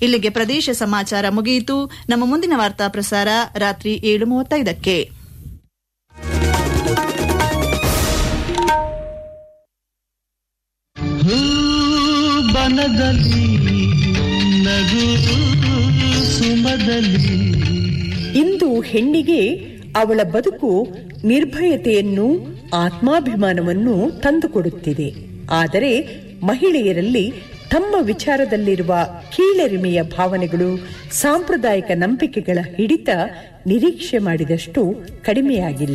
ಇಲ್ಲಿಗೆ ಪ್ರದೇಶ ಸಮಾಚಾರ ಮುಗಿಯಿತು ನಮ್ಮ ಮುಂದಿನ ವಾರ್ತಾ ಪ್ರಸಾರ ರಾತ್ರಿ ಏಳು ಮೂವತ್ತೈದಕ್ಕೆ ಬನದಲ್ಲಿ ನಗು ಸುಮದಲ್ಲಿ ಇಂದು ಹೆಣ್ಣಿಗೆ ಅವಳ ಬದುಕು ನಿರ್ಭಯತೆಯನ್ನು ಆತ್ಮಾಭಿಮಾನವನ್ನು ತಂದುಕೊಡುತ್ತಿದೆ ಆದರೆ ಮಹಿಳೆಯರಲ್ಲಿ ತಮ್ಮ ವಿಚಾರದಲ್ಲಿರುವ ಕೀಳರಿಮೆಯ ಭಾವನೆಗಳು ಸಾಂಪ್ರದಾಯಿಕ ನಂಬಿಕೆಗಳ ಹಿಡಿತ ನಿರೀಕ್ಷೆ ಮಾಡಿದಷ್ಟು ಕಡಿಮೆಯಾಗಿಲ್ಲ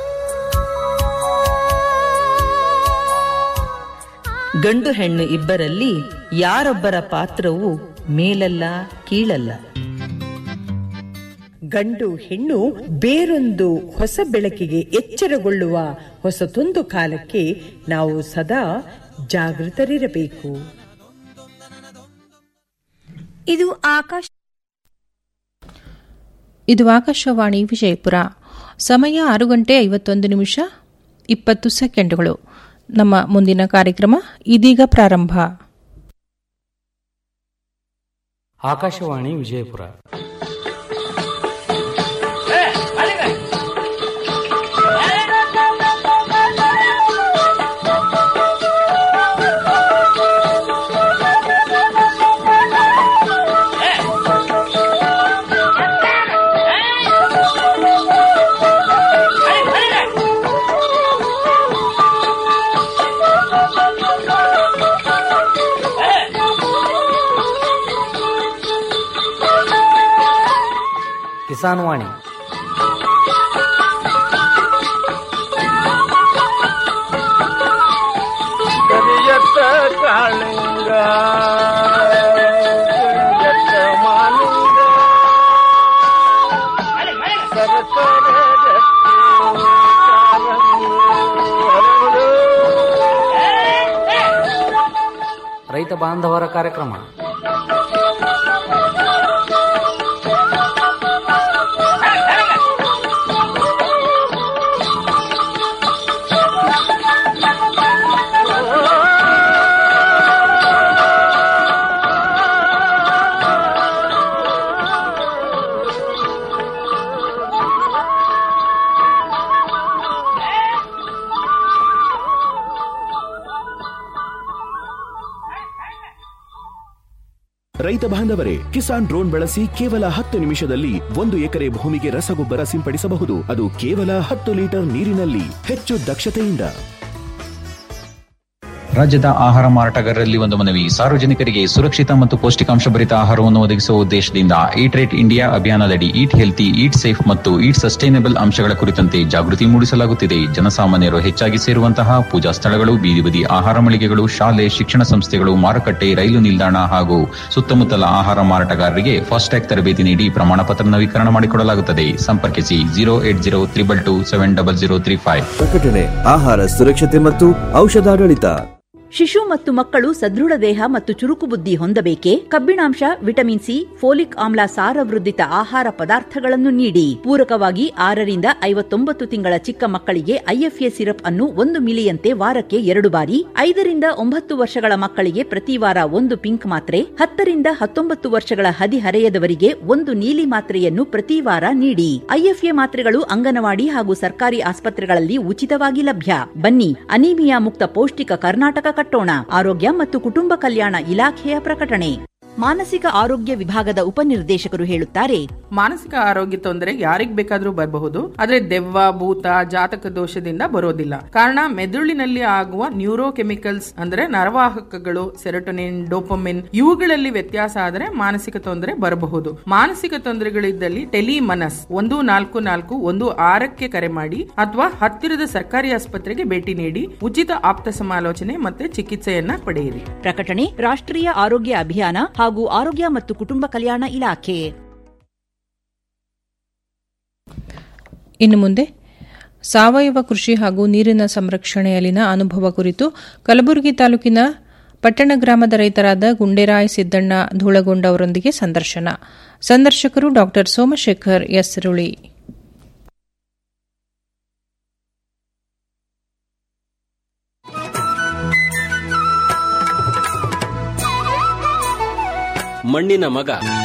ಗಂಡು ಹೆಣ್ಣು ಇಬ್ಬರಲ್ಲಿ ಯಾರೊಬ್ಬರ ಪಾತ್ರವು ಮೇಲಲ್ಲ ಕೀಳಲ್ಲ ಗಂಡು ಹೆಣ್ಣು ಬೇರೊಂದು ಹೊಸ ಬೆಳಕಿಗೆ ಎಚ್ಚರಗೊಳ್ಳುವ ಹೊಸತೊಂದು ಕಾಲಕ್ಕೆ ನಾವು ಸದಾ ಜಾಗೃತರಿರಬೇಕು ಇದು ಆಕಾಶ ಇದು ಆಕಾಶವಾಣಿ ವಿಜಯಪುರ ಸಮಯ ಆರು ಗಂಟೆ ಐವತ್ತೊಂದು ನಿಮಿಷ ಇಪ್ಪತ್ತು ಸೆಕೆಂಡುಗಳು ನಮ್ಮ ಮುಂದಿನ ಕಾರ್ಯಕ್ರಮ ಇದೀಗ ಪ್ರಾರಂಭ ಆಕಾಶವಾಣಿ ವಿಜಯಪುರ ಕಿಸಾನ್ ವಾಣಿ ಕರಿಯತ್ತ ಕಾಳಿಂಗ ಕರಿಯತ್ತ ಮಾಲಿಂಗ ಸರಸರ ಗಟ್ಟಿ ಕಾಲಂಗಿ ಹರಳು. ರೈತ ಬಾಂಧವರ ಕಾರ್ಯಕ್ರಮ ರೈತ ಬಾಂಧವರೇ ಕಿಸಾನ್ ಡ್ರೋನ್ ಬಳಸಿ ಕೇವಲ ಹತ್ತು ನಿಮಿಷದಲ್ಲಿ ಒಂದು ಎಕರೆ ಭೂಮಿಗೆ ರಸಗೊಬ್ಬರ ಸಿಂಪಡಿಸಬಹುದು ಅದು ಕೇವಲ ಹತ್ತು ಲೀಟರ್ ನೀರಿನಲ್ಲಿ ಹೆಚ್ಚು ದಕ್ಷತೆಯಿಂದ ರಾಜ್ಯದ ಆಹಾರ ಮಾರಾಟಗಾರರಲ್ಲಿ ಒಂದು ಮನವಿ ಸಾರ್ವಜನಿಕರಿಗೆ ಸುರಕ್ಷಿತ ಮತ್ತು ಪೌಷ್ಟಿಕಾಂಶ ಭರಿತ ಆಹಾರವನ್ನು ಒದಗಿಸುವ ಉದ್ದೇಶದಿಂದ ಈಟ್ ರೇಟ್ ಇಂಡಿಯಾ ಅಭಿಯಾನದಡಿ ಈಟ್ ಹೆಲ್ತಿ ಈಟ್ ಸೇಫ್ ಮತ್ತು ಈಟ್ ಸಸ್ಟೈನಬಲ್ ಅಂಶಗಳ ಕುರಿತಂತೆ ಜಾಗೃತಿ ಮೂಡಿಸಲಾಗುತ್ತಿದೆ ಜನಸಾಮಾನ್ಯರು ಹೆಚ್ಚಾಗಿ ಸೇರುವಂತಹ ಪೂಜಾ ಸ್ಥಳಗಳು ಬೀದಿ ಬದಿ ಆಹಾರ ಮಳಿಗೆಗಳು ಶಾಲೆ ಶಿಕ್ಷಣ ಸಂಸ್ಥೆಗಳು ಮಾರುಕಟ್ಟೆ ರೈಲು ನಿಲ್ದಾಣ ಹಾಗೂ ಸುತ್ತಮುತ್ತಲ ಆಹಾರ ಮಾರಾಟಗಾರರಿಗೆ ಫಾಸ್ಟ್ಯಾಗ್ ತರಬೇತಿ ನೀಡಿ ಪ್ರಮಾಣ ಪತ್ರ ನವೀಕರಣ ಮಾಡಿಕೊಡಲಾಗುತ್ತದೆ ಸಂಪರ್ಕಿಸಿ zero eight zero triple two seven double zero three five ಪ್ರಕಟಣೆ ಆಹಾರ ಸುರಕ್ಷತೆ ಮತ್ತು ಔಷಧಾಡಳಿತ ಶಿಶು ಮತ್ತು ಮಕ್ಕಳು ಸದೃಢ ದೇಹ ಮತ್ತು ಚುರುಕು ಬುದ್ಧಿ ಹೊಂದಬೇಕೆ ಕಬ್ಬಿಣಾಂಶ ವಿಟಮಿನ್ ಸಿ ಫೋಲಿಕ್ ಆಮ್ಲ ಸಾರವೃದ್ಧಿತ ಆಹಾರ ಪದಾರ್ಥಗಳನ್ನು ನೀಡಿ ಪೂರಕವಾಗಿ ಆರರಿಂದ ಐವತ್ತೊಂಬತ್ತು ತಿಂಗಳ ಚಿಕ್ಕ ಮಕ್ಕಳಿಗೆ ಐಎಫ್ಎ ಸಿರಪ್ ಅನ್ನು ಒಂದು ಮಿಲಿಯಂತೆ ವಾರಕ್ಕೆ ಎರಡು ಬಾರಿ ಐದರಿಂದ ಒಂಬತ್ತು ವರ್ಷಗಳ ಮಕ್ಕಳಿಗೆ ಪ್ರತಿ ವಾರ ಒಂದು ಪಿಂಕ್ ಮಾತ್ರೆ ಹತ್ತರಿಂದ ಹತ್ತೊಂಬತ್ತು ವರ್ಷಗಳ ಹದಿಹರೆಯದವರಿಗೆ ಒಂದು ನೀಲಿ ಮಾತ್ರೆಯನ್ನು ಪ್ರತಿ ವಾರ ನೀಡಿ ಐಎಫ್ಎ ಮಾತ್ರೆಗಳು ಅಂಗನವಾಡಿ ಹಾಗೂ ಸರ್ಕಾರಿ ಆಸ್ಪತ್ರೆಗಳಲ್ಲಿ ಉಚಿತವಾಗಿ ಲಭ್ಯ ಬನ್ನಿ ಅನೀಮಿಯಾ ಮುಕ್ತ ಪೌಷ್ಟಿಕ ಕರ್ನಾಟಕ ಕಟ್ಟೋಣ ಆರೋಗ್ಯ ಮತ್ತು ಕುಟುಂಬ ಕಲ್ಯಾಣ ಇಲಾಖೆಯ ಪ್ರಕಟಣೆ ಮಾನಸಿಕ ಆರೋಗ್ಯ ವಿಭಾಗದ ಉಪನಿರ್ದೇಶಕರು ಹೇಳುತ್ತಾರೆ ಮಾನಸಿಕ ಆರೋಗ್ಯ ತೊಂದರೆ ಯಾರಿಗ್ ಬೇಕಾದ್ರೂ ಬರಬಹುದು ಆದ್ರೆ ದೆವ್ವ ಭೂತ ಜಾತಕ ದೋಷದಿಂದ ಬರೋದಿಲ್ಲ ಕಾರಣ ಮೆದುಳಿನಲ್ಲಿ ಆಗುವ ನ್ಯೂರೋ ಕೆಮಿಕಲ್ಸ್ ಅಂದ್ರೆ ನರವಾಹಕಗಳು ಸೆರೋಟೊನಿನ್ ಡೋಪಮಿನ್ ಇವುಗಳಲ್ಲಿ ವ್ಯತ್ಯಾಸ ಆದರೆ ಮಾನಸಿಕ ತೊಂದರೆ ಬರಬಹುದು ಮಾನಸಿಕ ತೊಂದರೆಗಳಿದ್ದಲ್ಲಿ ಟೆಲಿಮನಸ್ ಒಂದು ನಾಲ್ಕು ನಾಲ್ಕು ಒಂದು ಆರಕ್ಕೆ ಕರೆ ಮಾಡಿ ಅಥವಾ ಹತ್ತಿರದ ಸರ್ಕಾರಿ ಆಸ್ಪತ್ರೆಗೆ ಭೇಟಿ ನೀಡಿ ಉಚಿತ ಆಪ್ತ ಸಮಾಲೋಚನೆ ಮತ್ತೆ ಚಿಕಿತ್ಸೆಯನ್ನ ಪಡೆಯಿರಿ ಪ್ರಕಟಣೆ ರಾಷ್ಟ್ರೀಯ ಆರೋಗ್ಯ ಅಭಿಯಾನ ಹಾಗೂ ಆರೋಗ್ಯ ಮತ್ತು ಕುಟುಂಬ ಕಲ್ಯಾಣ ಇಲಾಖೆ ಇನ್ನು ಮುಂದೆ ಸಾವಯವ ಕೃಷಿ ಹಾಗೂ ನೀರಿನ ಸಂರಕ್ಷಣೆಯಲ್ಲಿನ ಅನುಭವ ಕುರಿತು ಕಲಬುರಗಿ ತಾಲೂಕಿನ ಪಟ್ಟಣ ಗ್ರಾಮದ ರೈತರಾದ ಗುಂಡೇರಾಯ್ ಸಿದ್ದಣ್ಣ ಧೂಳಗೊಂಡ ಅವರೊಂದಿಗೆ ಸಂದರ್ಶನ ಸಂದರ್ಶಕರು ಡಾ ಸೋಮಶೇಖರ್ ಎಸ್ ರುಳಿ ಮಣ್ಣಿನ ಮಗ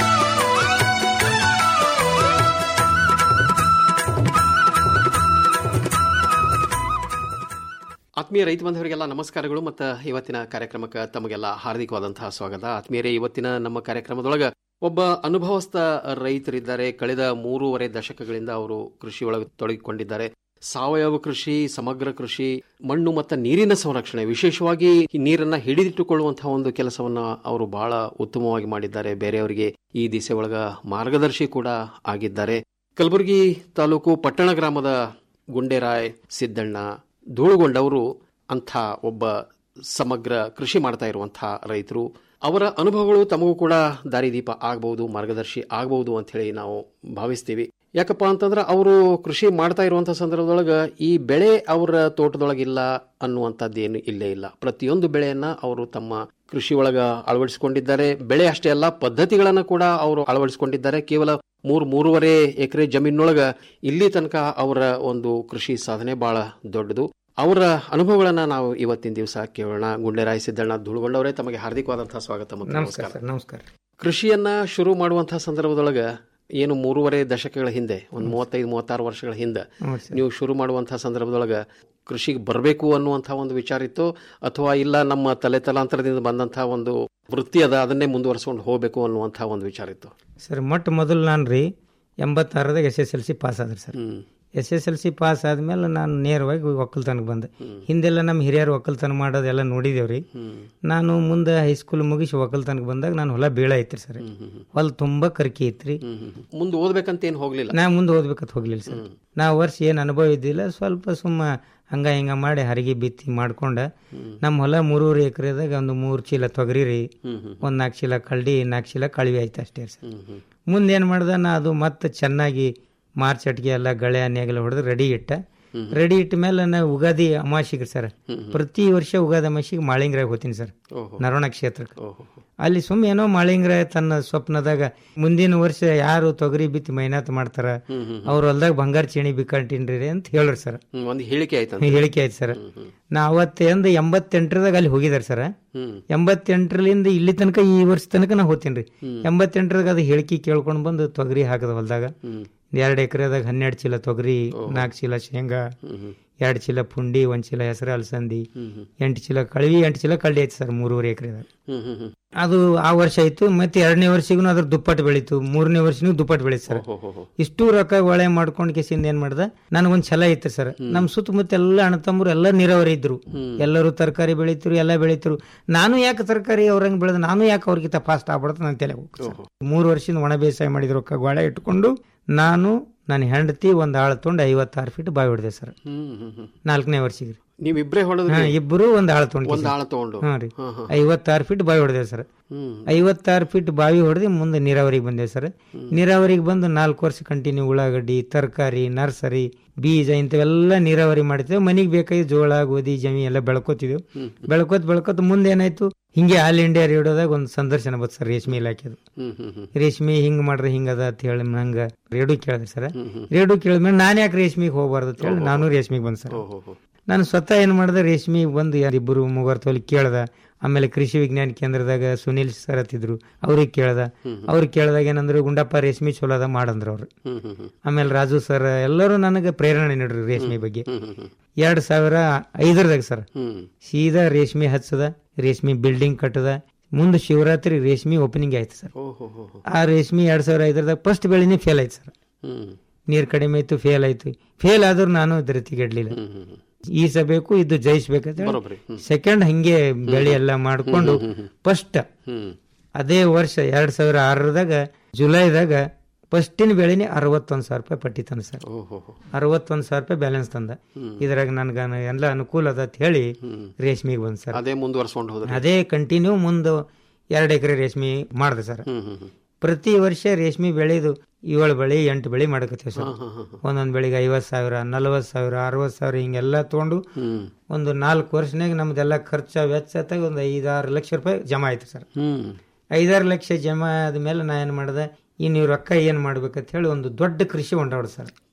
ಆತ್ಮೀಯ ರೈತ ಬಾಂಧವರಿಗೆಲ್ಲ ನಮಸ್ಕಾರಗಳು ಮತ್ತು ಇವತ್ತಿನ ಕಾರ್ಯಕ್ರಮಕ್ಕೆ ತಮಗೆಲ್ಲ ಹಾರ್ದಿಕವಾದಂತಹ ಸ್ವಾಗತ ಆತ್ಮೀಯರೇ ಇವತ್ತಿನ ನಮ್ಮ ಕಾರ್ಯಕ್ರಮದೊಳಗೆ ಒಬ್ಬ ಅನುಭವಸ್ಥ ರೈತರಿದ್ದಾರೆ ಕಳೆದ ಮೂರುವರೆ ದಶಕಗಳಿಂದ ಅವರು ಕೃಷಿಯೊಳಗೆ ತೊಡಗಿಕೊಂಡಿದ್ದಾರೆ ಸಾವಯವ ಕೃಷಿ ಸಮಗ್ರ ಕೃಷಿ ಮಣ್ಣು ಮತ್ತು ನೀರಿನ ಸಂರಕ್ಷಣೆ ವಿಶೇಷವಾಗಿ ಈ ನೀರನ್ನ ಹಿಡಿದಿಟ್ಟುಕೊಳ್ಳುವಂತಹ ಒಂದು ಕೆಲಸವನ್ನ ಅವರು ಬಹಳ ಉತ್ತಮವಾಗಿ ಮಾಡಿದ್ದಾರೆ ಬೇರೆಯವರಿಗೆ ಈ ದಿಸೆ ಒಳಗ ಮಾರ್ಗದರ್ಶಿ ಕೂಡ ಆಗಿದ್ದಾರೆ ಕಲಬುರಗಿ ತಾಲೂಕು ಪಟ್ಟಣ ಗ್ರಾಮದ ಗುಂಡೇರಾಯ್ ಸಿದ್ದಣ್ಣ ಧೂಳುಗೊಂಡವರು ಅಂಥ ಒಬ್ಬ ಸಮಗ್ರ ಕೃಷಿ ಮಾಡ್ತಾ ಇರುವಂತಹ ರೈತರು ಅವರ ಅನುಭವಗಳು ತಮಗೂ ಕೂಡ ದಾರಿದೀಪ ಆಗಬಹುದು ಮಾರ್ಗದರ್ಶಿ ಆಗಬಹುದು ಅಂತ ಹೇಳಿ ನಾವು ಭಾವಿಸ್ತೀವಿ ಯಾಕಪ್ಪ ಅಂತಂದ್ರೆ ಅವರು ಕೃಷಿ ಮಾಡ್ತಾ ಇರುವಂತಹ ಸಂದರ್ಭದೊಳಗೆ ಈ ಬೆಳೆ ಅವರ ತೋಟದೊಳಗಿಲ್ಲ ಅನ್ನುವಂಥದ್ದೇನು ಇಲ್ಲೇ ಇಲ್ಲ ಪ್ರತಿಯೊಂದು ಬೆಳೆಯನ್ನ ಅವರು ತಮ್ಮ ಕೃಷಿ ಒಳಗ ಅಳವಡಿಸಿಕೊಂಡಿದ್ದಾರೆ ಬೆಳೆ ಅಷ್ಟೇ ಅಲ್ಲ ಪದ್ಧತಿಗಳನ್ನ ಕೂಡ ಅವರು ಅಳವಡಿಸಿಕೊಂಡಿದ್ದಾರೆ ಕೇವಲ ಮೂರ್ ಮೂರುವರೆ ಎಕರೆ ಜಮೀನೊಳಗ ಇಲ್ಲಿ ತನಕ ಅವರ ಒಂದು ಕೃಷಿ ಸಾಧನೆ ಬಹಳ ದೊಡ್ಡದು ಅವರ ಅನುಭವಗಳನ್ನ ನಾವು ಇವತ್ತಿನ ದಿವಸ ಕೇಳೋಣ ಗುಂಡೆರಾಯ ಸಿದ್ದಣ್ಣ ಧುಳ್ಗೊಂಡವರೇ ತಮಗೆ ಹಾರ್ದಿಕವಾದಂತಹ ಸ್ವಾಗತ ಮತ್ತು ನಮಸ್ಕಾರ ಸರ್ ನಮಸ್ಕಾರ ಕೃಷಿಯನ್ನ ಶುರು ಮಾಡುವಂತಹ ಸಂದರ್ಭದೊಳಗ ಏನು ಮೂರುವರೆ ದಶಕಗಳ ಹಿಂದೆ ಒಂದು ಮೂವತ್ತೈದು ಮೂವತ್ತಾರು ವರ್ಷಗಳ ಹಿಂದೆ ಹ್ಮ್ ಸರ್. ನೀವು ಶುರು ಮಾಡುವಂತಹ ಸಂದರ್ಭದೊಳಗ ಕೃಷಿಗೆ ಬರಬೇಕು ಅನ್ನುವಂತಹ ಒಂದು ವಿಚಾರ ಇತ್ತು ಅಥವಾ ಇಲ್ಲ ನಮ್ಮ ತಲೆ ತಲಾಂತರದಿಂದ ಬಂದಂತಹ ಒಂದು ವೃತ್ತಿ ಅದ ಅದನ್ನೇ ಮುಂದುವರಿಸ್ಕೊಂಡು ಹೋಗಬೇಕು ಅನ್ನುವಂತಹ ಒಂದು ವಿಚಾರ ಇತ್ತು ಸರ್ ಮೊಟ್ಟ ಮೊದಲು ನಾನು ರೀ ಎಂಬತ್ತಾರದಾಗ S S L C pass ಆದ್ರಿ sir S S L C pass ಆದ್ಮೇಲೆ ನಾನು ನೇರವಾಗಿ ಒಕ್ಕಲ್ತನಕ್ಕೆ ಬಂದೆ ಹಿಂದೆಲ್ಲ ನಮ್ಮ ಹಿರಿಯರು ಒಕ್ಕಲ್ತನ ಮಾಡೋದೆಲ್ಲ ನೋಡಿದೇವ್ರಿ ನಾನು ಮುಂದೆ ಹೈಸ್ಕೂಲ್ ಮುಗಿಸಿ ಒಕ್ಕಲ್ತನಕ್ಕೆ ಬಂದಾಗ ನಾನು ಹೊಲ ಬೀಳ ಐತ್ರಿ ಸರ್ ಹೊಲ ತುಂಬಾ ಕರ್ಕಿ ಐತ್ರಿ ಮುಂದೆ ಓದ್ಬೇಕಂತ ಏನು ಹೋಗ್ಲಿಲ್ಲ ನಾ ಮುಂದೆ ಓದ್ಬೇಕಂತ ಹೋಗ್ಲಿಲ್ಲ ಸರ್ ನಾ ವರ್ಷ ಏನು ಅನುಭವ ಇದ್ದಿಲ್ಲ ಸ್ವಲ್ಪ ಸುಮ್ಮ ಹಂಗ ಹಿಂಗ ಮಾಡಿ ಹರಿಗೆ ಬಿತ್ತಿ ಮಾಡ್ಕೊಂಡ ನಮ್ಮ ಹೊಲ ಮೂರೂರು ಎಕರೆದಾಗ ಒಂದು ಮೂರು ಚೀಲ ತೊಗರಿ ರೀ ಒಂದ್ ನಾಲ್ಕು ಚೀಲ ಕಳ್ಳಿ ನಾಲ್ಕು ಚೀಲ ಕಳ್ವಿ ಆಯ್ತು ಅಷ್ಟೇ ಸರ್ ಮುಂದೆ ಏನು ಮಾಡ್ದೆ ನಾ ಅದು ಮತ್ತೆ ಚೆನ್ನಾಗಿ ಮಾರ್ಚ್ ಅಟ್ಗೆ ಎಲ್ಲ ಗಳೆ ನೇಗಲ ಹೊಡೆದು ರೆಡಿ ಇಟ್ಟ ರೆಡಿ ಇಟ್ಟ ಮೇಲೆ ನಾ ಉಗಾದಿ ಅಮಾಸಿಗೆ ಸರ್ ಪ್ರತಿ ವರ್ಷ ಉಗಾದಿ ಅಮಾಸಿಗೆ ಮಾಳಿಂಗ್ರಾಗ ಹೋಗ್ತೀನಿ ಸರ್ ನರವಣ ಕ್ಷೇತ್ರಕ್ಕೆ ಅಲ್ಲಿ ಸುಮ್ ಏನೋ ಮಾಳಿಂಗ್ರ ತನ್ನ ಸ್ವಪ್ನದಾಗ ಮುಂದಿನ ವರ್ಷ ಯಾರು ತೊಗರಿ ಬಿತ್ತಿ ಮೈನಾತ್ ಮಾಡ್ತಾರ ಅವ್ರ ಹೊಲ್ದಾಗ ಬಂಗಾರ ಚೇಣಿ ಬಿಕ್ಕಂಟಿನ್ರಿ ಅಂತ ಹೇಳ್ರಿ ಸರ್ ಹ್ಮ್, ಒಂದು ಹೇಳಿಕೆ ಆಯ್ತು ಹೇಳಿಕೆ ಆಯ್ತು ಸರ್ ನಾ ಅವತ್ತೇಂದ ಎಂಬತ್ತೆಂಟರದಾಗ ಅಲ್ಲಿ ಹೋಗಿದಾರೆ ಸರ್ ಎಂಬತ್ತೆಂಟರಿಂದ ಇಲ್ಲಿ ತನಕ ಈ ವರ್ಷ ತನಕ ನಾ ಹೋಗ್ತೀನಿ ರೀ ಎಂಬತ್ತೆಂಟರಾಗ ಅದು ಹೇಳಿಕೆ ಕೇಳ್ಕೊಂಡ್ ಬಂದು ತೊಗರಿ ಹಾಕದ ಹೊಲ್ದಾಗ ಎರಡು ಎಕರೆದಾಗ ಹನ್ನೆರಡು ಚೀಲ ತೊಗರಿ ನಾಲ್ಕು ಚೀಲ ಶೇಂಗಾ ಎರಡು ಚೀಲ ಪುಂಡಿ ಒಂದ್ ಚೀಲ ಹೆಸರು ಅಲಸಂದಿ ಎಂಟು ಚೀಲ ಕಳವಿ ಎಂಟು ಚೀಲ ಕಳ್ಳಿ ಐತಿ ಸರ್ ಮೂರುವರೆ ಎಕರೆದಾಗ ಹ್ಮ್ ಹ್ಮ್ ಹ್ಮ್ ಅದು ಆ ವರ್ಷ ಆಯ್ತು ಮತ್ತೆ ಎರಡನೇ ವರ್ಷಗೂ ಅದ್ರ ದುಪ್ಪಟ್ಟು ಬೆಳೀತು ಮೂರನೇ ವರ್ಷನೂ ದುಪ್ಪಟ್ಟು ಬೆಳೀತು ಸರ್ ಇಷ್ಟು ರೊಕ್ಕ ಒಳೆ ಮಾಡ್ಕೊಂಡ್ ಕೇಸಿಂದ ಏನ್ ಮಾಡ್ದ ನನಗೊಂದ್ ಛಲ ಇತ್ತು ಸರ್ ನಮ್ ಸುತ್ತಮುತ್ತ ಎಲ್ಲ ಅಣ್ಣ ತಮ್ಮರು ಎಲ್ಲ ನೀರಾವರಿ ಇದ್ರು ಎಲ್ಲರೂ ತರಕಾರಿ ಬೆಳೀತಿರು ಎಲ್ಲ ಬೆಳೀತಿರು ನಾನು ಯಾಕೆ ತರಕಾರಿ ಅವ್ರಂಗ್ ಬೆಳೆದ ನಾನು ಯಾಕೆ ಅವ್ರಿಗಿಂತ ಫಾಸ್ಟ್ ಆಗ್ಬಿಡ್ತ ನನ್ನ ತಲೆ ಮೂರು ವರ್ಷದಿಂದ ಒಣ ಬೇಸಾಯ ಮಾಡಿದ ರೊಕ್ಕ ಗೋಳೆ ಇಟ್ಕೊಂಡು ನಾನು ನನ್ನ ಹೆಂಡತಿ ಒಂದ್ ಆಳ ತೊಗೊಂಡು ಐವತ್ತಾರು ಫೀಟ್ ಬಾವಿ ಹೊಡೆದೆ ಸರ್ ಹ್ಮ್ ಹ್ಮ್ ಹ್ಮ್ ನಾಲ್ಕನೇ ವರ್ಷಿಗೆ ನೀವಿಬ್ರೇ ಹೊಡೆದ್ರಿ ಹಾ, ಇಬ್ರು ಒಂದ್ ಆಳ ತೊಗೊಂಡು ಒಂದ್ ಆಳ ತಗೊಂಡು ಹಾ ರೀ ಹಾ, ಹಾ. ಐವತ್ತಾರು ಫೀಟ್ ಬಾವಿ ಹೊಡೆದೆ ಸರ್ ಹ್ಮ್. ಐವತ್ತಾರು ಫೀಟ್ ಬಾವಿ ಹೊಡೆದು ಮುಂದೆ ನೀರಾವರಿಗೆ ಬಂದೆ ಸರ್ ನೀರಾವರಿಗೆ ಬಂದು ನಾಲ್ಕು ವರ್ಷ ಕಂಟಿನ್ಯೂ ಉಳ್ಳಾಗಡ್ಡಿ ತರಕಾರಿ ನರ್ಸರಿ ಬೀಜ ಇಂಥವೆಲ್ಲ ನೀರಾವರಿ ಮಾಡ್ತೇವೆ ಮನೆಗೆ ಬೇಕಾಗಿ ಜೋಳ ಗೋಧಿ ಜಮಿ ಎಲ್ಲ ಬೆಳ್ಕೊತಿದ್ದೆವು ಬೆಳ್ಕೊತ್ ಬೆಳ್ಕೊತ್ ಮುಂದೆ ಏನಾಯ್ತು ಹಿಂಗೆ ಆಲ್ ಇಂಡಿಯಾ ರೇಡಿಯೋದಾಗ ಒಂದು ಸಂದರ್ಶನ ಬಂತು ಸರ್ ರೇಷ್ಮೆ ಇಲಾಖೆದು ಹ್ಮ್ ಹ್ಮ್ ಹ್ಮ್ ರೇಷ್ಮೆ ಹಿಂಗ್ ಮಾಡ್ರಿ ಹಿಂಗದ ಅಂತ ಹೇಳಿ ನಂಗ ರೇಡಿಯೋ ಕೇಳಿದೆ ಸರ್ ರೇಡಿಯೋ ಕೇಳಿದ್ಮೇಲೆ ನಾನು ಯಾಕೆ ರೇಷ್ಮೆಗೆ ಹೋಗ್ಬಾರ್ದು ಅಂತ ಹೇಳಿ ನಾನು ರೇಷ್ಮೆಗೆ ಬಂದೆ ಸರ್ ನಾನು ಸ್ವತಃ ಏನ್ ಮಾಡಿದೆ ರೇಷ್ಮೆಗೆ ಬಂದು ಇಬ್ಬರು ಮೂವರು ತೋಲಿ ಕೇಳ್ದ ಆಮೇಲೆ ಕೃಷಿ ವಿಜ್ಞಾನ ಕೇಂದ್ರದಾಗ ಸುನಿಲ್ ಸರ್ ಹತ್ತಿದ್ರು ಅವ್ರಿಗೆ ಕೇಳ್ದ ಅವ್ರಿಗೆ ಕೇಳಿದಾಗ ಏನಂದ್ರು ಗುಂಡಪ್ಪ ರೇಷ್ಮೆ ಚಲೋ ಅದ ಮಾಡಂದ್ರ ಅವ್ರು ಹ್ಮ್ ಹ್ಮ್ ಹ್ಮ್ ಆಮೇಲೆ ರಾಜು ಸರ್ ಎಲ್ಲರೂ ನನಗೆ ಪ್ರೇರಣೆ ನೀಡ್ರಿ ರೇಷ್ಮೆ ಬಗ್ಗೆ ಎರಡ್ ಸಾವಿರ ಐದರದಾಗ ಸರ್ ಹ್ಮ್ ಸೀದಾ ರೇಷ್ಮೆ ಹಚ್ಚದ ರೇಷ್ಮೆ ಬಿಲ್ಡಿಂಗ್ ಕಟ್ಟದ ಮುಂದೆ ಶಿವರಾತ್ರಿ ರೇಷ್ಮೆ ಓಪನಿಂಗ್ ಆಯ್ತು ಸರ್ ಓಹೋ ಹೋ ಹೋ. ಆ ರೇಷ್ಮೆ ಎರಡ್ ಸಾವಿರ ಐದರದಾಗ ಫಸ್ಟ್ ಬೆಳೆನೇ ಫೇಲ್ ಆಯ್ತು ಸರ್ ಹ್ಮ್ ನೀರ್ ಕಡಿಮೆ ಆಯ್ತು ಫೇಲ್ ಆಯ್ತು ಫೇಲ್ ಆದ್ರೂ ನಾನು ಧೃತಿಗೆಡ್ಲಿಲ್ಲ ಈ ಸಬೇಕು ಇದು ಜಯಿಸ್ಬೇಕಂತ ಬರೋಬ್ಬರಿ. ಹ್ಮ್. ಸೆಕೆಂಡ್ ಹಂಗೆ ಬೆಳೆ ಎಲ್ಲ ಮಾಡ್ಕೊಂಡು ಹ್ಮ್, ಹ್ಮ್, ಹ್ಮ್. ಫಸ್ಟ್ ಹ್ಮ್ ಅದೇ ವರ್ಷ ಎರಡ್ ಸಾವಿರ ಆರರದಾಗ ಜುಲೈದಾಗ ಫಸ್ಟಿನ ಬೆಳೆನೇ ಅರವತ್ತೊಂದ್ ಸಾವಿರ ರೂಪಾಯಿ ಪಟ್ಟಿ ತಂದ ಸರ್ ಓಹೋ ಹೋ. ಅರವತ್ತೊಂದ್ ಸಾವಿರ ರೂಪಾಯಿ ಬ್ಯಾಲೆನ್ಸ್ ತಂದ ಇದ್ರಾಗ ನನ್ಗ ಎಲ್ಲ ಅನುಕೂಲ ಅದ ಅಂತ ಹೇಳಿ ರೇಷ್ಮೆಗೆ ಬಂದ್ ಸರ್ ಅದೇ ಮುಂದುವರ್ಸ್ಕೊಂಡು ಹೋದ್ರಿ ಅದೇ ಕಂಟಿನ್ಯೂ ಮುಂದೆ ಎರಡು ಎಕರೆ ರೇಷ್ಮೆ ಮಾಡಿದೆ ಸರ್ ಹ್ಮ್ ಹ್ಮ್ ಹ್ಮ್ ಪ್ರತಿ ವರ್ಷ ರೇಷ್ಮೆ ಬೆಳೆದು ಏಳು ಬೆಳೆ ಎಂಟು ಬೆಳೆ ಮಾಡಕತ್ತೀವಿ ಸರ್ ಒಂದೊಂದ್ ಬೆಳೆಗೆ ಐವತ್ ಸಾವಿರ ನಲವತ್ ಸಾವಿರ ಅರವತ್ ಸಾವಿರ ಹಿಂಗೆಲ್ಲ ತಗೊಂಡು ಹ್ಮ್ ಒಂದು ನಾಲ್ಕು ವರ್ಷನಾಗ ನಮ್ದೆಲ್ಲ ಖರ್ಚ ವೆಚ್ಚ ತಾಗ ಒಂದು ಐದಾರು ಲಕ್ಷ ರೂಪಾಯಿ ಜಮಾ ಆಯ್ತು ಸರ್ ಹ್ಮ್ ಐದಾರು ಲಕ್ಷ ಜಮಾ ಆದ್ಮೇಲೆ ನಾ ಏನ್ ಮಾಡ್ದೆ ಈ ನೀವು ರೊಕ್ಕ ಏನ್ ಮಾಡ್ಬೇಕಂತ ಹೇಳಿ ಒಂದು ದೊಡ್ಡ ಕೃಷಿ ಹೊಂಡಾಡ ಸರ್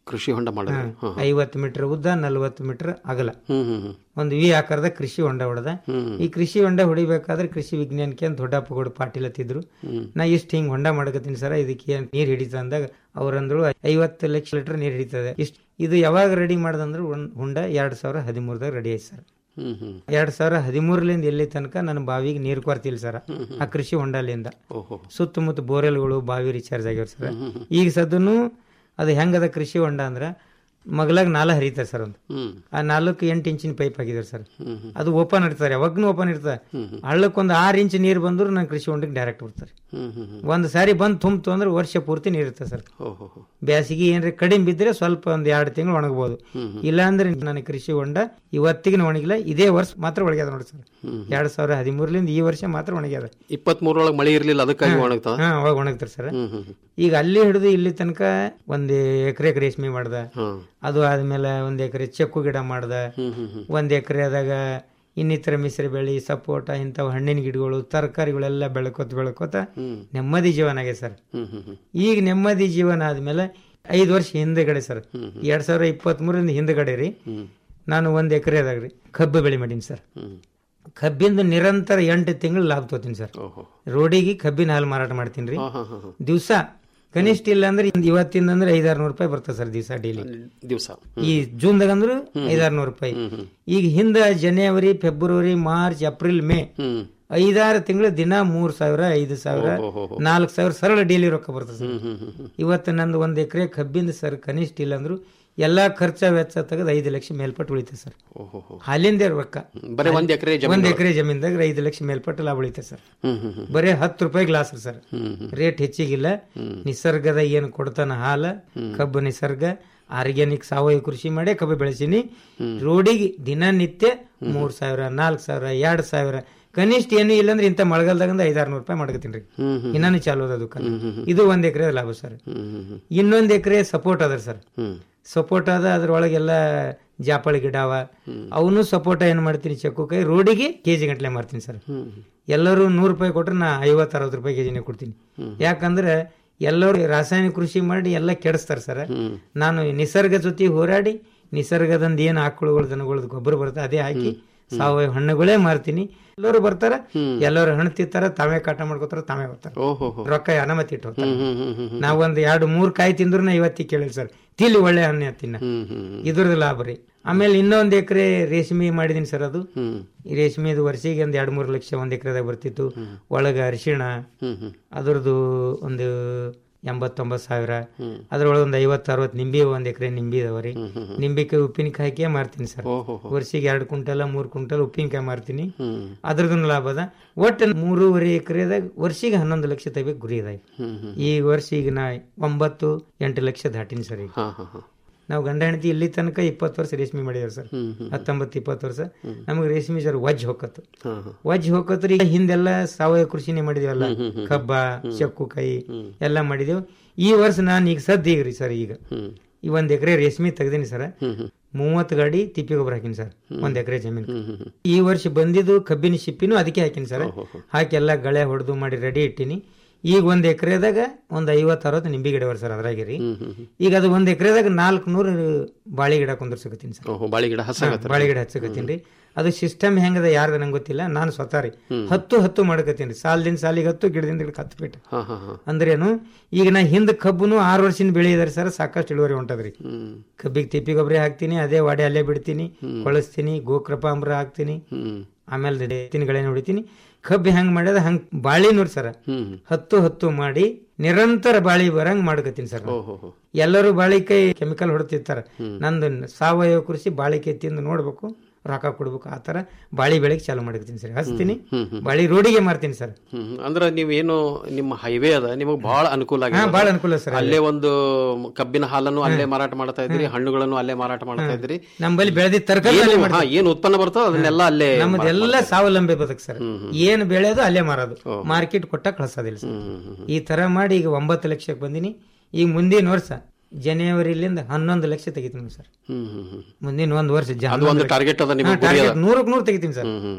ಕೃಷಿ ಹೊಂಡ ಮಾಡಿದ್ರಿ ಹಾ, ಹಾ, ಹಾ. ಐವತ್ತು ಮೀಟರ್ ಉದ್ದ ನಲ್ವತ್ತು ಮೀಟರ್ ಅಗಲ ಹ್ಮ್ ಹ್ಮ್ ಹ್ಮ್ ಒಂದು ವಿ ಆಕಾರದ ಕೃಷಿ ಹೊಂಡ ಹೊಡೆದ ಹ್ಮ್. ಈ ಕೃಷಿ ಹೊಂಡ ಹೊಡಿಬೇಕಾದ್ರೆ ಕೃಷಿ ವಿಜ್ಞಾನಕ್ಕೆ ಅಂತ ದೊಡ್ಡಪ್ಪಗೌಡ ಪಾಟೀಲ್ ಹತ್ತಿದ್ರು ಹ್ಮ್. ನಾ ಇಷ್ಟು ಹಿಂಗ್ ಹೊಂಡ ಮಾಡಕತ್ತೀನಿ ಸರ ಇದಕ್ಕೆ ಏನ್ ನೀರ್ ಹಿಡಿತ ಅಂದಾಗ ಅವ್ರಂದ್ರು ಐವತ್ತು ಲಕ್ಷ ಲೀಟರ್ ನೀರ್ ಹಿಡಿತದೆ ಇಷ್ಟು ಇದು ಯಾವಾಗ ರೆಡಿ ಮಾಡ್ದಂದ್ರೆ ಒಂದ್ ಹೊಂಡ ಎರಡ್ ಸಾವಿರ ಹದಿಮೂರದಾಗ ರೆಡಿ ಆಯ್ತು ಸರ್ ಹ್ಮ್ ಹ್ಮ್ ಎರಡ್ ಸಾವಿರ ಹದಿಮೂರಲಿಂದ ಎಲ್ಲಿ ತನಕ ನನ್ನ ಬಾವಿಗೆ ನೀರು ಕೊರತಿಲ್ಲ ಸರ್ ಆ ಕೃಷಿ ಹೊಂಡಲಿಂದ ಓಹೋ ಸುತ್ತಮುತ್ತ ಬೋರ್ವೆಲ್ಗಳು ಬಾವಿ ರಿಚಾರ್ಜ್ ಆಗ್ಯಾವ ಸರ್ ಈಗ ಸದನು ಅದು ಹೆಂಗದ ಕೃಷಿ ಹೊಂಡ ಅಂದ್ರೆ ಮಗಲಾಗ ನಾಲ ಹರಿತಾರೆ ಸರ್ ಒಂದು ಹ್ಮ್ ಆ ನಾಲ್ಕು ಎಂಟು ಇಂಚಿನ ಪೈಪ್ ಹಾಕಿದ್ದಾರೆ ಸರ್ ಹ್ಮ್ ಹ್ಮ್ ಅದು ಓಪನ್ ಇರ್ತಾರೆ ಯಾವಾಗ್ನೂ ಓಪನ್ ಇರ್ತದೆ ಹಳ್ಳಕ್ಕೆ ಒಂದು ಆರು ಇಂಚ್ ನೀರು ಬಂದ್ರು ನಾನು ಕೃಷಿ ಹೊಂಡಕ್ಕೆ ಡೈರೆಕ್ಟ್ ಬರ್ತಾರೆ ಹ್ಮ್ ಹ್ಮ್ ಹ್ಮ್ ಒಂದು ಸಾರಿ ಬಂದು ತುಂಬ್ತು ಅಂದ್ರೆ ವರ್ಷ ಪೂರ್ತಿ ನೀರು ಇರ್ತದೆ ಸರ್ ಓಹೋ ಹೋ. ಬ್ಯಾಸಿಗೆ ಏನ್ರಿ ಕಡಿಮೆ ಬಿದ್ದರೆ ಸ್ವಲ್ಪ ಒಂದು ಎರಡು ತಿಂಗಳು ಒಣಗಬಹುದು ಇಲ್ಲಾಂದ್ರೆ ನನ್ನ ಕೃಷಿ ಹೊಂಡ ಇವತ್ತಿಗೆ ಒಣಗಿಲ್ಲ ಇದೇ ವರ್ಷ ಮಾತ್ರ ಒಣಗ್ಯದ ನೋಡಿ ಸರ್ ಎರಡ್ ಸಾವಿರ ಹದಿಮೂರಲಿಂದ ಈ ವರ್ಷ ಮಾತ್ರ ಒಣಗ್ಯದ ಇಪ್ಪತ್ತ್ ಮೂರೊಳಗೆ ಮಳೆ ಇರ್ಲಿಲ್ಲ ಅದಕ್ಕಾಗಿ ಒಣಗ್ತದ ಹಾ ಅವಾಗ ಒಣಗ್ತಾರೆ ಸರ್ ಹ್ಮ್ ಹ್ಮ್ ಹ್ಮ್. ಈಗ ಅಲ್ಲಿ ಹಿಡಿದು ಇಲ್ಲಿ ತನಕ ಒಂದ್ ಎಕರೆ ರೇಷ್ಮೆ ಮಾಡ್ದ ಹ್ಮ್. ಅದು ಆದ್ಮೇಲೆ ಒಂದ್ ಎಕರೆ ಚೆಕ್ಕು ಗಿಡ ಮಾಡ್ದ ಹ್ಮ್ ಹ್ಮ್ ಹ್ಮ್. ಒಂದ್ ಎಕರೆದಾಗ ಇನ್ನಿತರ ಮಿಶ್ರ ಬೆಳಿ ಸಪೋಟ ಇಂಥವು ಹಣ್ಣಿನ ಗಿಡಗಳು ತರಕಾರಿಗಳೆಲ್ಲ ಬೆಳ್ಕೋತ ಬೆಳ್ಕೋತ ನೆಮ್ಮದಿ ಜೀವನ ಆಗಿದೆ ಸರ್ ಹ್ಮ್ ಹ್ಮ್ ಹ್ಮ್. ಈಗ ನೆಮ್ಮದಿ ಜೀವನ ಆದ್ಮೇಲೆ ಐದು ವರ್ಷ ಹಿಂದೆಗಡೆ ಸರ್ ಎರಡ್ ಸಾವಿರ ಇಪ್ಪತ್ತ್ ಮೂರರಿಂದ ಹಿಂದೆಗಡೆ ರೀ ನಾನು ಒಂದ್ ಎಕರೆದಾಗ ರೀ ಕಬ್ಬು ಬೆಳೆ ಮಾಡೀನಿ ಸರ್ ಹ್ಮ್. ಕಬ್ಬಿಂದ ನಿರಂತರ ಎಂಟು ತಿಂಗಳು ಲಾಭ ತಗೋತೀನಿ ಸರ್ ಓಹೋ ರೋಡಿಗೆ ಕಬ್ಬಿನ ಹಾಲು ಮಾರಾಟ ಮಾಡ್ತೀನಿ ರೀ ಹಾ ಹಾ ಹಾ ಹಾ. ದಿವಸ ಕನಿಷ್ಠ ಇಲ್ಲ ಅಂದ್ರೆ ಇಂದ್ ಇವತ್ತಿಂದ ಅಂದ್ರೆ ಐದಾರು ನೂರು ರೂಪಾಯಿ ಬರ್ತದೆ ಸರ್ ದಿವಸ ಡೈಲಿ ದಿವಸ ಈ ಜೂನ್ದಾಗ ಅಂದ್ರೆ ಐದಾರು ನೂರು ರೂಪಾಯಿ ಈಗ ಹಿಂದ ಜನವರಿ ಫೆಬ್ರವರಿ ಮಾರ್ಚ್ ಏಪ್ರಿಲ್ ಮೇ ಹ್ಮ್ ಐದಾರು ತಿಂಗಳು ದಿನ ಮೂರ್ ಸಾವಿರ ಐದು ಸಾವಿರ ಓಹೋಹೋ. ನಾಲ್ಕು ಸಾವಿರ ಸರಳ ಡೈಲಿ ರೊಕ್ಕ ಬರ್ತದೆ ಸರ್ ಹ್ಮ್ ಹ್ಮ್ ಹ್ಮ್ ಹ್ಮ್. ಇವತ್ತು ನಂದು ಒಂದ್ ಎಕರೆ ಕಬ್ಬಿಂದ ಸರ್ ಕನಿಷ್ಠ ಇಲ್ಲ ಅಂದ್ರು ಎಲ್ಲಾ ಖರ್ಚ ವೆಚ್ಚ ತೆಗೆದು ಐದು ಲಕ್ಷ ಮೇಲ್ಪಟ್ಟು ಉಳಿತದೆ ಸರ್ ಓಹೋ ಹೋ. ಹಾಲಿಂದ ರೊಕ್ಕ ಬರೀ ಒಂದ್ ಎಕರೆ ಜಮೀನು ಒಂದ್ ಎಕರೆ ಜಮೀನ್ದಾಗ ಐದು ಲಕ್ಷ ಮೇಲ್ಪಟ್ಟು ಲಾಭ ಉಳಿತದೆ ಸರ್ ಹ್ಮ್ ಹ್ಮ್ ಹ್ಮ್. ಬರೀ ಹತ್ತು ರೂಪಾಯಿ ಗ್ಲಾಸ್ ಸರ್ ಹ್ಮ್ ಹ್ಮ್. ರೇಟ್ ಹೆಚ್ಚಿಗಿಲ್ಲ ನಿಸರ್ಗದ ಏನು ಕೊಡ್ತಾನ ಹಾಲ ಕಬ್ಬು ನಿಸರ್ಗ ಆರ್ಗ್ಯಾನಿಕ್ ಸಾವಯವ ಕೃಷಿ ಮಾಡಿ ಕಬ್ಬು ಬೆಳೆಸೀನಿ ರೋಡಿಗೆ ದಿನನಿತ್ಯ ಮೂರ್ ಸಾವಿರ ನಾಲ್ಕು ಸಾವಿರ ಎರಡ್ ಸಾವಿರ ಕನಿಷ್ಠ ಏನು ಇಲ್ಲಂದ್ರೆ ಇಂಥ ಮಳೆಗಾಲದಾಗ ಐದಾರು ನೂರು ರೂಪಾಯಿ ಮಾಡ್ಕತೀನಿ ರೀ ಹ್ಮ್ ಹ್ಮ್. ಇನ್ನಾನು ಚಾಲು ಅದ ದುಕಾನ್ ಇದು ಒಂದ್ ಎಕರೆ ಲಾಭ ಸರ್ ಹ್ಮ್ ಹ್ಮ್ ಹ್ಮ್. ಇನ್ನೊಂದ್ ಎಕರೆ ಸಪೋರ್ಟ್ ಅದ ಸರ್ ಹ್ಮ್. ಸಪೋರ್ಟ್ ಅದ ಅದ್ರೊಳಗೆಲ್ಲ ಜಾಪಳಿ ಗಿಡ ಅವ ಅವನು ಸಪೋರ್ಟ ಏನ್ ಮಾಡ್ತೀನಿ ಚಕ್ಕು ಕೈ ರೋಡಿಗೆ ಕೆಜಿ ಗಂಟ್ಲೆ ಮಾರ್ತೀನಿ ಸರ್ ಹ್ಮ್. ಎಲ್ಲರೂ ನೂರು ರೂಪಾಯಿ ಕೊಟ್ರೆ ನಾ ಐವತ್ತು ಅರವತ್ತು ರೂಪಾಯಿ ಕೆಜಿನೇ ಕೊಡ್ತೀನಿ ಯಾಕಂದ್ರೆ ಎಲ್ಲರೂ ರಾಸಾಯನಿಕ ಕೃಷಿ ಮಾಡಿ ಎಲ್ಲ ಕೆಡಿಸ್ತಾರೆ ಸರ್ ನಾನು ನಿಸರ್ಗ ಜೊತೆ ಹೋರಾಡಿ ನಿಸರ್ಗದಂದ ಏನು ಆಕಳುಗಳು ದನಗಳದ್ದು ಗೊಬ್ಬರ ಬರುತ್ತೆ ಅದೇ ಹಾಕಿ ಸಾವಯವ ಹಣ್ಣುಗಳೇ ಮಾರ್ತೀನಿ ಎಲ್ಲರೂ ಬರ್ತಾರ ಎಲ್ಲರೂ ಹಣ್ಣು ತಿಂತಾರ ತಾವೇ ಕಾಟ ಮಾಡ್ಕೋತಾರ ತಾವೇ ಬರ್ತಾರ ಓಹೋ ಹೋ. ರೊಕ್ಕ ಅನುಮತಿ ಇಟ್ಟು ಹೋಗ್ತಾರೆ ಹ್ಮ್ ಹ್ಮ್ ಹ್ಮ್ ಹ್ಮ್ ಹ್ಮ್. ನಾವ್ ಒಂದ್ ಎರಡು ಮೂರ್ ಕಾಯಿ ತಿಂದ್ರು ನಾ ಇವತ್ತಿಗೆ ಕೇಳಿಲ್ಲ ಸರ್ ತಿಲ್ಲಿ ಒಳ್ಳೆ ಹಣ್ಣು ತಿನ್ನ ಹ್ಮ್ ಹ್ಮ್ ಹ್ಮ್. ಇದ್ರದ್ದು ಲಾಭ ರೀ ಆಮೇಲೆ ಇನ್ನೊಂದ್ ಎಕರೆ ರೇಷ್ಮೆ ಮಾಡಿದೀನಿ ಸರ್ ಅದು ಹ್ಮ್. ಈ ರೇಷ್ಮೆದು ವರ್ಷಿಗೆ ಒಂದ್ ಎರಡ್ ಮೂರ್ ಲಕ್ಷ ಒಂದ್ ಎಕರೆದಾಗ ಬರ್ತಿತ್ತು ಒಳಗ ಅರಿಶಿಣ ಹ್ಮ್ ಹ್ಮ್. ಅದ್ರದ್ದು ಒಂದು ಎಂಬತ್ತೊಂಬತ್ತು ಸಾವಿರ ಅದ್ರೊಳಗೆ ಒಂದು ಐವತ್ತು ಅರವತ್ತು ನಿಂಬೆ ಒಂದ್ ಎಕರೆ ನಿಂಬೆ ಇದಾವ ರೀ ನಿಂಬೆಕಾಯಿ ಉಪ್ಪಿನಕಾಯಿ ಹಾಕಿ ಮಾರ್ತೀನಿ ಸರ್ ಓಹೋ ಹೋ. ವರ್ಷಿಗೆ ಎರಡು ಕ್ವಿಂಟಲ್ ಮೂರ್ ಕ್ವಿಂಟಲ್ ಉಪ್ಪಿನಕಾಯಿ ಮಾರ್ತೀನಿ ಹ್ಮ್. ಅದ್ರದ್ದು ಲಾಭ ಅದ ಒಟ್ಟು ಮೂರುವರೆ ಎಕರೆದಾಗ ವರ್ಷಿಗೆ ಹನ್ನೊಂದು ಲಕ್ಷ ತೆಗಿಬೇಕು ಗುರಿ ಅದ ಈಗ. ಹ್ಮ್ ಹ್ಮ್. ಈ ವರ್ಷ ಈಗ ನಾ ಒಂಬತ್ತು ಎಂಟು ಲಕ್ಷ ದಾಟಿನಿ ಸರ್ ಈಗ ಹಾ ಹಾ ಹಾ. ನಾವು ಗಂಡ ಹೆಂಡತಿ ಇಲ್ಲಿ ತನಕ ಇಪ್ಪತ್ತು ವರ್ಷ ರೇಷ್ಮೆ ಮಾಡಿದೇವೆ ಸರ್ ಹ್ಮ್ ಹ್ಮ್. ಹತ್ತೊಂಬತ್ತು ಇಪ್ಪತ್ತು ವರ್ಷ ನಮಗೆ ರೇಷ್ಮೆ ಸರ್ ವಜ್ ಹೊಕ್ಕತ್ತು ಹಾ ಹಾ. ವಜ್ ಹೋಗತ್ರಿ ಈಗ ಹಿಂದೆಲ್ಲ ಸಾವಯವ ಕೃಷಿನೇ ಮಾಡಿದೇವಲ್ಲ ಕಬ್ಬ ಚಕ್ಕು ಕಾಯಿ ಎಲ್ಲ ಮಾಡಿದೆವು ಈ ವರ್ಷ ನಾನು ಈಗ ಸದ್ಯ ಈಗ ರೀ ಸರ್ ಈಗ ಹ್ಮ್. ಈ ಒಂದ್ ಎಕರೆ ರೇಷ್ಮೆ ತೆಗ್ದೀನಿ ಸರ್ ಹ್ಮ್ ಹ್ಮ್. ಮೂವತ್ತು ಗಾಡಿ ತಿಪ್ಪಿ ಗೊಬ್ಬರ ಹಾಕಿನಿ ಸರ್ ಒಂದ್ ಎಕರೆ ಜಮೀನು ಹ್ಮ್ ಹ್ಮ್ ಹ್ಮ್. ಈ ವರ್ಷ ಬಂದಿದ್ದು ಕಬ್ಬಿನ ಶಿಪ್ಪಿನೂ ಅದಕ್ಕೆ ಹಾಕಿನಿ ಸರ್ ಓಹೋ ಹೋ. ಹಾಕಿ ಎಲ್ಲ ಗಳೆ ಹೊಡೆದು ಮಾಡಿ ರೆಡಿ ಇಟ್ಟಿನಿ ಈಗ ಒಂದ್ ಎಕರೆದಾಗ ಒಂದ್ ಐವತ್ತು ಅರವತ್ತು ನಿಂಬೆ ಗಿಡ ಬರ್ ಸರ್ ಅದ್ರಾಗೆ ರೀ ಹ್ಮ್ ಹ್ಮ್ ಹ್ಮ್. ಈಗ ಅದು ಒಂದ್ ಎಕರೆದಾಗ ನಾಲ್ಕು ನೂರು ಬಾಳಿ ಗಿಡ ಕುಂದರ್ಸಕತ್ತೀನಿ ಸರ್ ಓಹೋ ಬಾಳಿ ಗಿಡ ಹಸಾಗತ್ತ ಬಾಳಿ ಗಿಡ ಹಚ್ಚಕತ್ತೀನಿ ರೀ ಅದು ಸಿಸ್ಟಮ್ ಹೆಂಗದ ಯಾರ್ದ ನಂಗೆ ಗೊತ್ತಿಲ್ಲ ನಾನು ಸ್ವತಃ ರೀ ಹತ್ತು ಹತ್ತು ಮಾಡ್ಕತ್ತೀನಿ ರೀ ಸಾಲದಿಂದ ಸಾಲಿಗೆ ಹತ್ತು ಗಿಡದಿಂದ ಗಿಡಕ್ಕೆ ಹತ್ತು ಫೀಟ್ ಹಾ ಹಾ ಹಾ. ಅಂದ್ರೇನು ಈಗ ನಾ ಹಿಂದ್ ಕಬ್ಬುನು ಆರು ವರ್ಷದಿಂದ ಬೆಳೆಯಿದಾರೆ ಸರ್ ಸಾಕಷ್ಟು ಇಳುವರಿ ಹೊಂಟದ್ರಿ ಹ್ಮ್. ಕಬ್ಬಿಗೆ ತಿಪ್ಪಿ ಗೊಬ್ಬರ ಹಾಕ್ತೀನಿ ಅದೇ ವಾಡೆ ಅಲ್ಲೇ ಬಿಡ್ತೀನಿ ಕೊಳಸ್ತೀನಿ ಗೋಕೃಪಾಂಬ್ರ ಹಾಕ್ತೀನಿ ಹ್ಮ್. ಆಮೇಲೆ ತಿನ್ಗಳೇನು ಹೊಡಿತೀನಿ ಕಬ್ಬು ಹೆಂಗ್ ಮಾಡ್ಯದ ಹಂಗ್ ಬಾಳಿ ನೋಡಿ ಸರ್ ಹ್ಮ್. ಹತ್ತು ಹತ್ತು ಮಾಡಿ ನಿರಂತರ ಬಾಳಿ ಬರಂಗ್ ಮಾಡ್ಕತ್ತೀನಿ ಸರ್ ನಾನು. ಓಹೋ ಹೋ. ಎಲ್ಲರೂ ಬಾಳಿಕಾಯಿ ಕೆಮಿಕಲ್ ಹೊಡ್ತಿರ್ತಾರ ನಂದು ಸಾವಯವ ಕೃಷಿ ಬಾಳಿಕಾಯಿ ತಿಂದು ನೋಡ್ಬೇಕು ರೊಕ್ಕ ಕೊಡ್ಬೇಕು ಆ ತರ ಬಾಳಿ ಬೆಳೆಗೆ ಚಾಲು ಮಾಡಿರ್ತೀನಿ ಸರ್ ಹಚ್ತೀನಿ ಬಾಳಿ ರೋಡಿಗೆ ಮಾರ್ತೀನಿ ಸರ್ ಹ್ಮ್. ಅಂದ್ರ ನೀವೇನು ನಿಮ್ಮ ಹೈವೇ ಅದ ನಿಮಗ್ ಬಹಳ ಅನುಕೂಲ ಹಾ ಆಗಿದೆ ಬಹಳ ಅನುಕೂಲ ಸರ್ ಅಲ್ಲೇ ಒಂದು ಕಬ್ಬಿನ ಹಾಲನ್ನು ಅಲ್ಲೇ ಮಾರಾಟ ಮಾಡ್ತಾ ಇದ್ರಿ ಹಣ್ಣುಗಳನ್ನು ಅಲ್ಲೇ ಮಾರಾಟ ಮಾಡ್ತಾ ಇದ್ರಿ ನಮ್ಮಲ್ಲಿ ಬೆಳೆದಿದ್ದ ತರಕಾರಿ ಏನು- ಅಲ್ಲೇ ಹಾ, ಮಾಡ್ತೀವಿ. ಏನ್ ಉತ್ಪನ್ನ ಬರ್ತೋ ಅದನ್ನೆಲ್ಲ ಅಲ್ಲೇ ನಮ್ಮದೆಲ್ಲ ಸ್ವಾವಲಂಬಿ ಬದುಕು ಸರ್ ಏನ್ ಬೆಳೆಯೋದು ಅಲ್ಲೇ ಮಾರೋದು ಮಾರ್ಕೆಟ್ ಕೊಟ್ಟ ಕಳ್ಸೋದಿಲ್ಲ ಸರ್ ಈ ತರ ಮಾಡಿ ಈಗ ಒಂಬತ್ತು ಲಕ್ಷಕ್ಕೆ ಬಂದಿನಿ ಈಗ ಮುಂದಿನ ವರ್ಷ ಜನವರಿಲಿಂದ ಹನ್ನೊಂದು ಲಕ್ಷ ತೆಗಿತೀನಿ ಸರ್ ಹ್ಮ್ ಹ್ಮ್ ಹ್ಮ್ ಮುಂದಿನ ಒಂದು ವರ್ಷ ಜ- ಅದು ಒಂದು ಹನ್ನೊಂದು ಲಕ್ಷ. ಟಾರ್ಗೆಟ್ ಅದ ನಿಮ್ಮ ಹಾ, ಗುರಿ ಅದ. target ನೂರಕ್ಕೆ ನೂರು ತೆಗಿತೀನಿ ಸರ್ ಹ್ಮ್ ಹ್ಮ್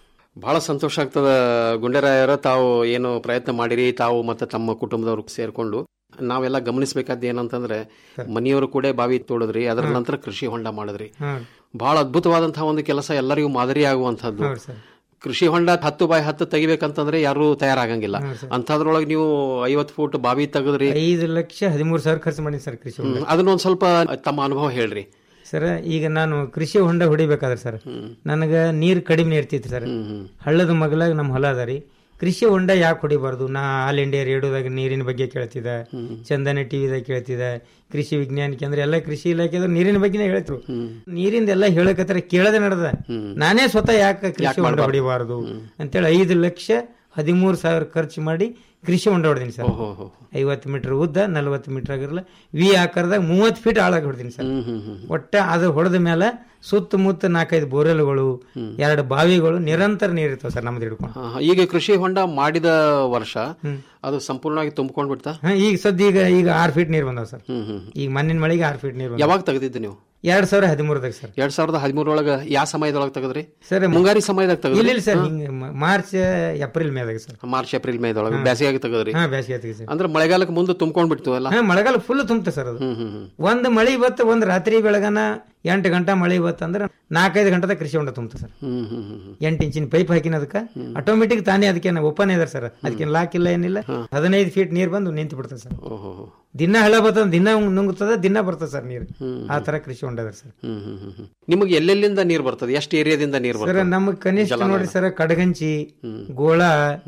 ಬಹಳ ಸಂತೋಷ ಆಗ್ತದ ಗುಂಡೇರಾಯರ ತಾವು ಏನು ಪ್ರಯತ್ನ ಮಾಡಿರಿ ತಾವು ಮತ್ತೆ ತಮ್ಮ ಕುಟುಂಬದವರು ಸೇರ್ಕೊಂಡು ನಾವೆಲ್ಲ ಗಮನಿಸಬೇಕಾದ ಏನಂತಂದ್ರೆ ಮನೆಯವರು ಕೂಡ ಬಾವಿ ತೋಡಿದ್ರಿ ಅದರ ನಂತರ ಕೃಷಿ ಹೊಂಡ ಮಾಡಿದ್ರಿ ಹ್ಮ್. ಬಹಳ ಅದ್ಭುತವಾದಂತಹ ಒಂದು ಕೆಲಸ ಎಲ್ಲರಿಗೂ ಮಾದರಿ ಆಗುವಂತಹದ್ದು ಹೌದು ಸರ್. ಕೃಷಿ ಹೊಂಡ ಹತ್ತು ಬಾಯ್ ಹತ್ತು ತೆಗಿಬೇಕಂತಂದ್ರೆ ಯಾರು ತಯಾರಾಗಂಗಿಲ್ಲ ಅಂತದ್ರೊಳಗೆ ನೀವು ಐವತ್ತು ಫೂಟ್ ಬಾವಿ ತೆಗೆದ್ರಿ ಐದು ಲಕ್ಷ ಹದಿಮೂರು ಸಾವಿರ ಖರ್ಚು ಮಾಡಿ ಸರ್ ಕೃಷಿ ಹೊಂಡ ಅದನ್ನೊಂದ್ ಸ್ವಲ್ಪ ತಮ್ಮ ಅನುಭವ ಹೇಳ್ರಿ ಸರ್ ಈಗ ನಾನು ಕೃಷಿ ಹೊಂಡ ಹೊಡಿಬೇಕಾದ್ರೆ ಸರ್ ನನಗ ನೀರ್ ಕಡಿಮೆ ಇರ್ತಿತ್ತು ಸರ್ ಹಳ್ಳದ ಮಗಲಾಗ ನಮ್ಮ ಹೊಲ ಅದ ರೀ ಕೃಷಿ ಹೊಂಡ ಯಾಕೆ ಹೊಡಿಬಾರ್ದು ನಾ ಆಲ್ ಇಂಡಿಯಾ ರೇಡಿಯೋದಾಗ ನೀರಿನ ಬಗ್ಗೆ ಕೇಳ್ತಿದ್ದೆ ಚಂದನ ಟಿವಿದಾಗ ಕೇಳ್ತಿದ್ದೆ ಕೃಷಿ ವಿಜ್ಞಾನ ಕೇಂದ್ರ ಎಲ್ಲ ಕೃಷಿ ಇಲಾಖೆ ನೀರಿನ ಬಗ್ಗೆನೇ ಹೇಳ್ತಿರು ನೀರಿಂದ ಎಲ್ಲ ಹೇಳಕತ್ತರ ಕೇಳದೆ ನಡೆದ ನಾನೇ ಸ್ವತಃ ಯಾಕೆ ಕೃಷಿ ಹೊಂಡ ಹೊಡಿಬಾರ್ದು ಅಂತೇಳಿ ಐದು ಲಕ್ಷ ಹದಿಮೂರು ಸಾವಿರ ಖರ್ಚು ಮಾಡಿ ಕೃಷಿ ಹೊಂಡ ಹೊಡೆದೀನಿ ಸರ್ ಐವತ್ತು ಮೀಟರ್ ಉದ್ದ ನಲ್ವತ್ತು ಮೀಟರ್ ಆಗಿರಲ್ಲ ವಿ ಆಕಾರದಾಗ ಮೂವತ್ತು ಫೀಟ್ ಆಳಾಗಿ ಹೊಡೆದೀನಿ ಸರ್ ಒಟ್ಟ ಅದು ಹೊಡೆದ ಮೇಲೆ ಸುತ್ತಮುತ್ತ ನಾಲ್ಕೈದು ಬೋರ್ವೆಲ್ಗಳು ಎರಡು ಬಾವಿಗಳು ನಿರಂತರ ನೀರು ಇರ್ತಾವ ಸರ್ ನಮ್ದು ಹಿಡ್ಕೊಂಡು ಹಾ, ಹಾ. ಈಗ ಕೃಷಿ ಹೊಂಡ ಮಾಡಿದ ವರ್ಷ ಅದು ಸಂಪೂರ್ಣವಾಗಿ ತುಂಬಿಕೊಂಡ್ ಬಿಡ್ತಾ ಹಾ, ಈಗ ಸದ್ಯ ಈಗ ಈಗ ಆರು ಫೀಟ್ ನೀರು ಬಂದಾವ ಸರ್ ಹ್ಮ್ ಹ್ಮ್ ಈಗ ಮಣ್ಣಿನ ಮಳೆಗೆ ಆರು ಫೀಟ್ ನೀರು ಯಾವಾಗ ತೆಗೆದಿದ್ದು ನೀವು ಎರಡ್ ಸಾವಿರ ಹದಿಮೂರದಾಗ ಸರ್ ಎರಡ್ ಸಾವಿರದ ಹದಿಮೂರೊಳಗ ಯಾವ ಸಮಯದೊಳಗೆ ತೆಗೆದ್ರಿ ಸರ್ ಮುಂಗಾರಿ ಸಮಯದಾಗ ಇಲ್ಲ ತೆಗೆದ್ರಿ ಇಲ್ಲ ಸರ್ ಹಿಂಗ ಮಾರ್ಚ್ ಏಪ್ರಿಲ್ ಮೇದಾಗ ಸರ್ ಮಾರ್ಚ್ ಏಪ್ರಿಲ್ ಮೇದೊಳಗೆ ಬೇಸಿಗೆಯಾಗಿ ತೆಗೆದ್ರಿ ಹಾ ಬೇಸಿಗೆ ಆತಿಗೆ ಸರ್ ಅಂದ್ರೆ ಮಳೆಗಾಲಕ್ಕೆ ಮುಂದೆ ತುಂಬ್ಕೊಂಡ್ ಬಿಡ್ತು ಎಲ್ಲ ಹಾ ಮಳೆಗಾಲ ಫುಲ್ ತುಂಬತ ಸರ್ ಅದು ಒಂದ್ ಮಳಿ ಬತ್ತ ಒಂದ್ ರಾತ್ರಿ ಬೆಳಗನ ಎಂಟು ಗಂಟೆ ಮಳಿ ಬತ್ತ ಅಂದ್ರೆ ನಾಲ್ಕೈದು ಗಂಟೆದ ಕೃಷಿ ಹೊಂಡ ತುಂಬತ ಸರ್ ಹ್ಮ್ ಹ್ಮ್ ಹ್ಮ್ ಹ್ಮ್. ಎಂಟು ಇಂಚಿನ ಪೈಪ್ ಹಾಕಿನ ಅದಕ್ಕೆ ಆಟೋಮೆಟಿಕ್ ತಾನೇ ಅದಕ್ಕೆ ಓಪನ್ ಇದೆ ಸರ್ ಅದಕ್ಕೆ ಲಾಕ್ ಇಲ್ಲ ಏನಿಲ್ಲ ಹದಿನೈದು ಫೀಟ್ ನೀರ್ ಬಂದು ನಿಂತು ಬಿಡ್ತದೆ ಸರ್ ಓಹೋ ದಿನ ಹಳ ಬರ್ತದ ದಿನ ನುಂಗುತ್ತದ ದಿನ ಬರ್ತದೆ ಸರ್ ನೀರು ಆ ತರ ಕೃಷಿ ಹೊಂಡ ಅದ ಸರ್ ಹ್ಮ್ ಹ್ಮ್ ಹ್ಮ್ ಹ್ಮ್. ನಿಮಗೆ ಎಲ್ಲೆಲ್ಲಿಂದ ನೀರ್ ಬರ್ತದೆ ಎಷ್ಟು ಏರಿಯಾದಿಂದ ನೀರ್ ಸರ್ ಬರ್ತದೆ ನಮಗ್ ಕನಿಷ್ಠ ಜಲಾನಯನ. ನೋಡ್ರಿ ಸರ್ ಕಡಗಂಚಿ ಗೋಳ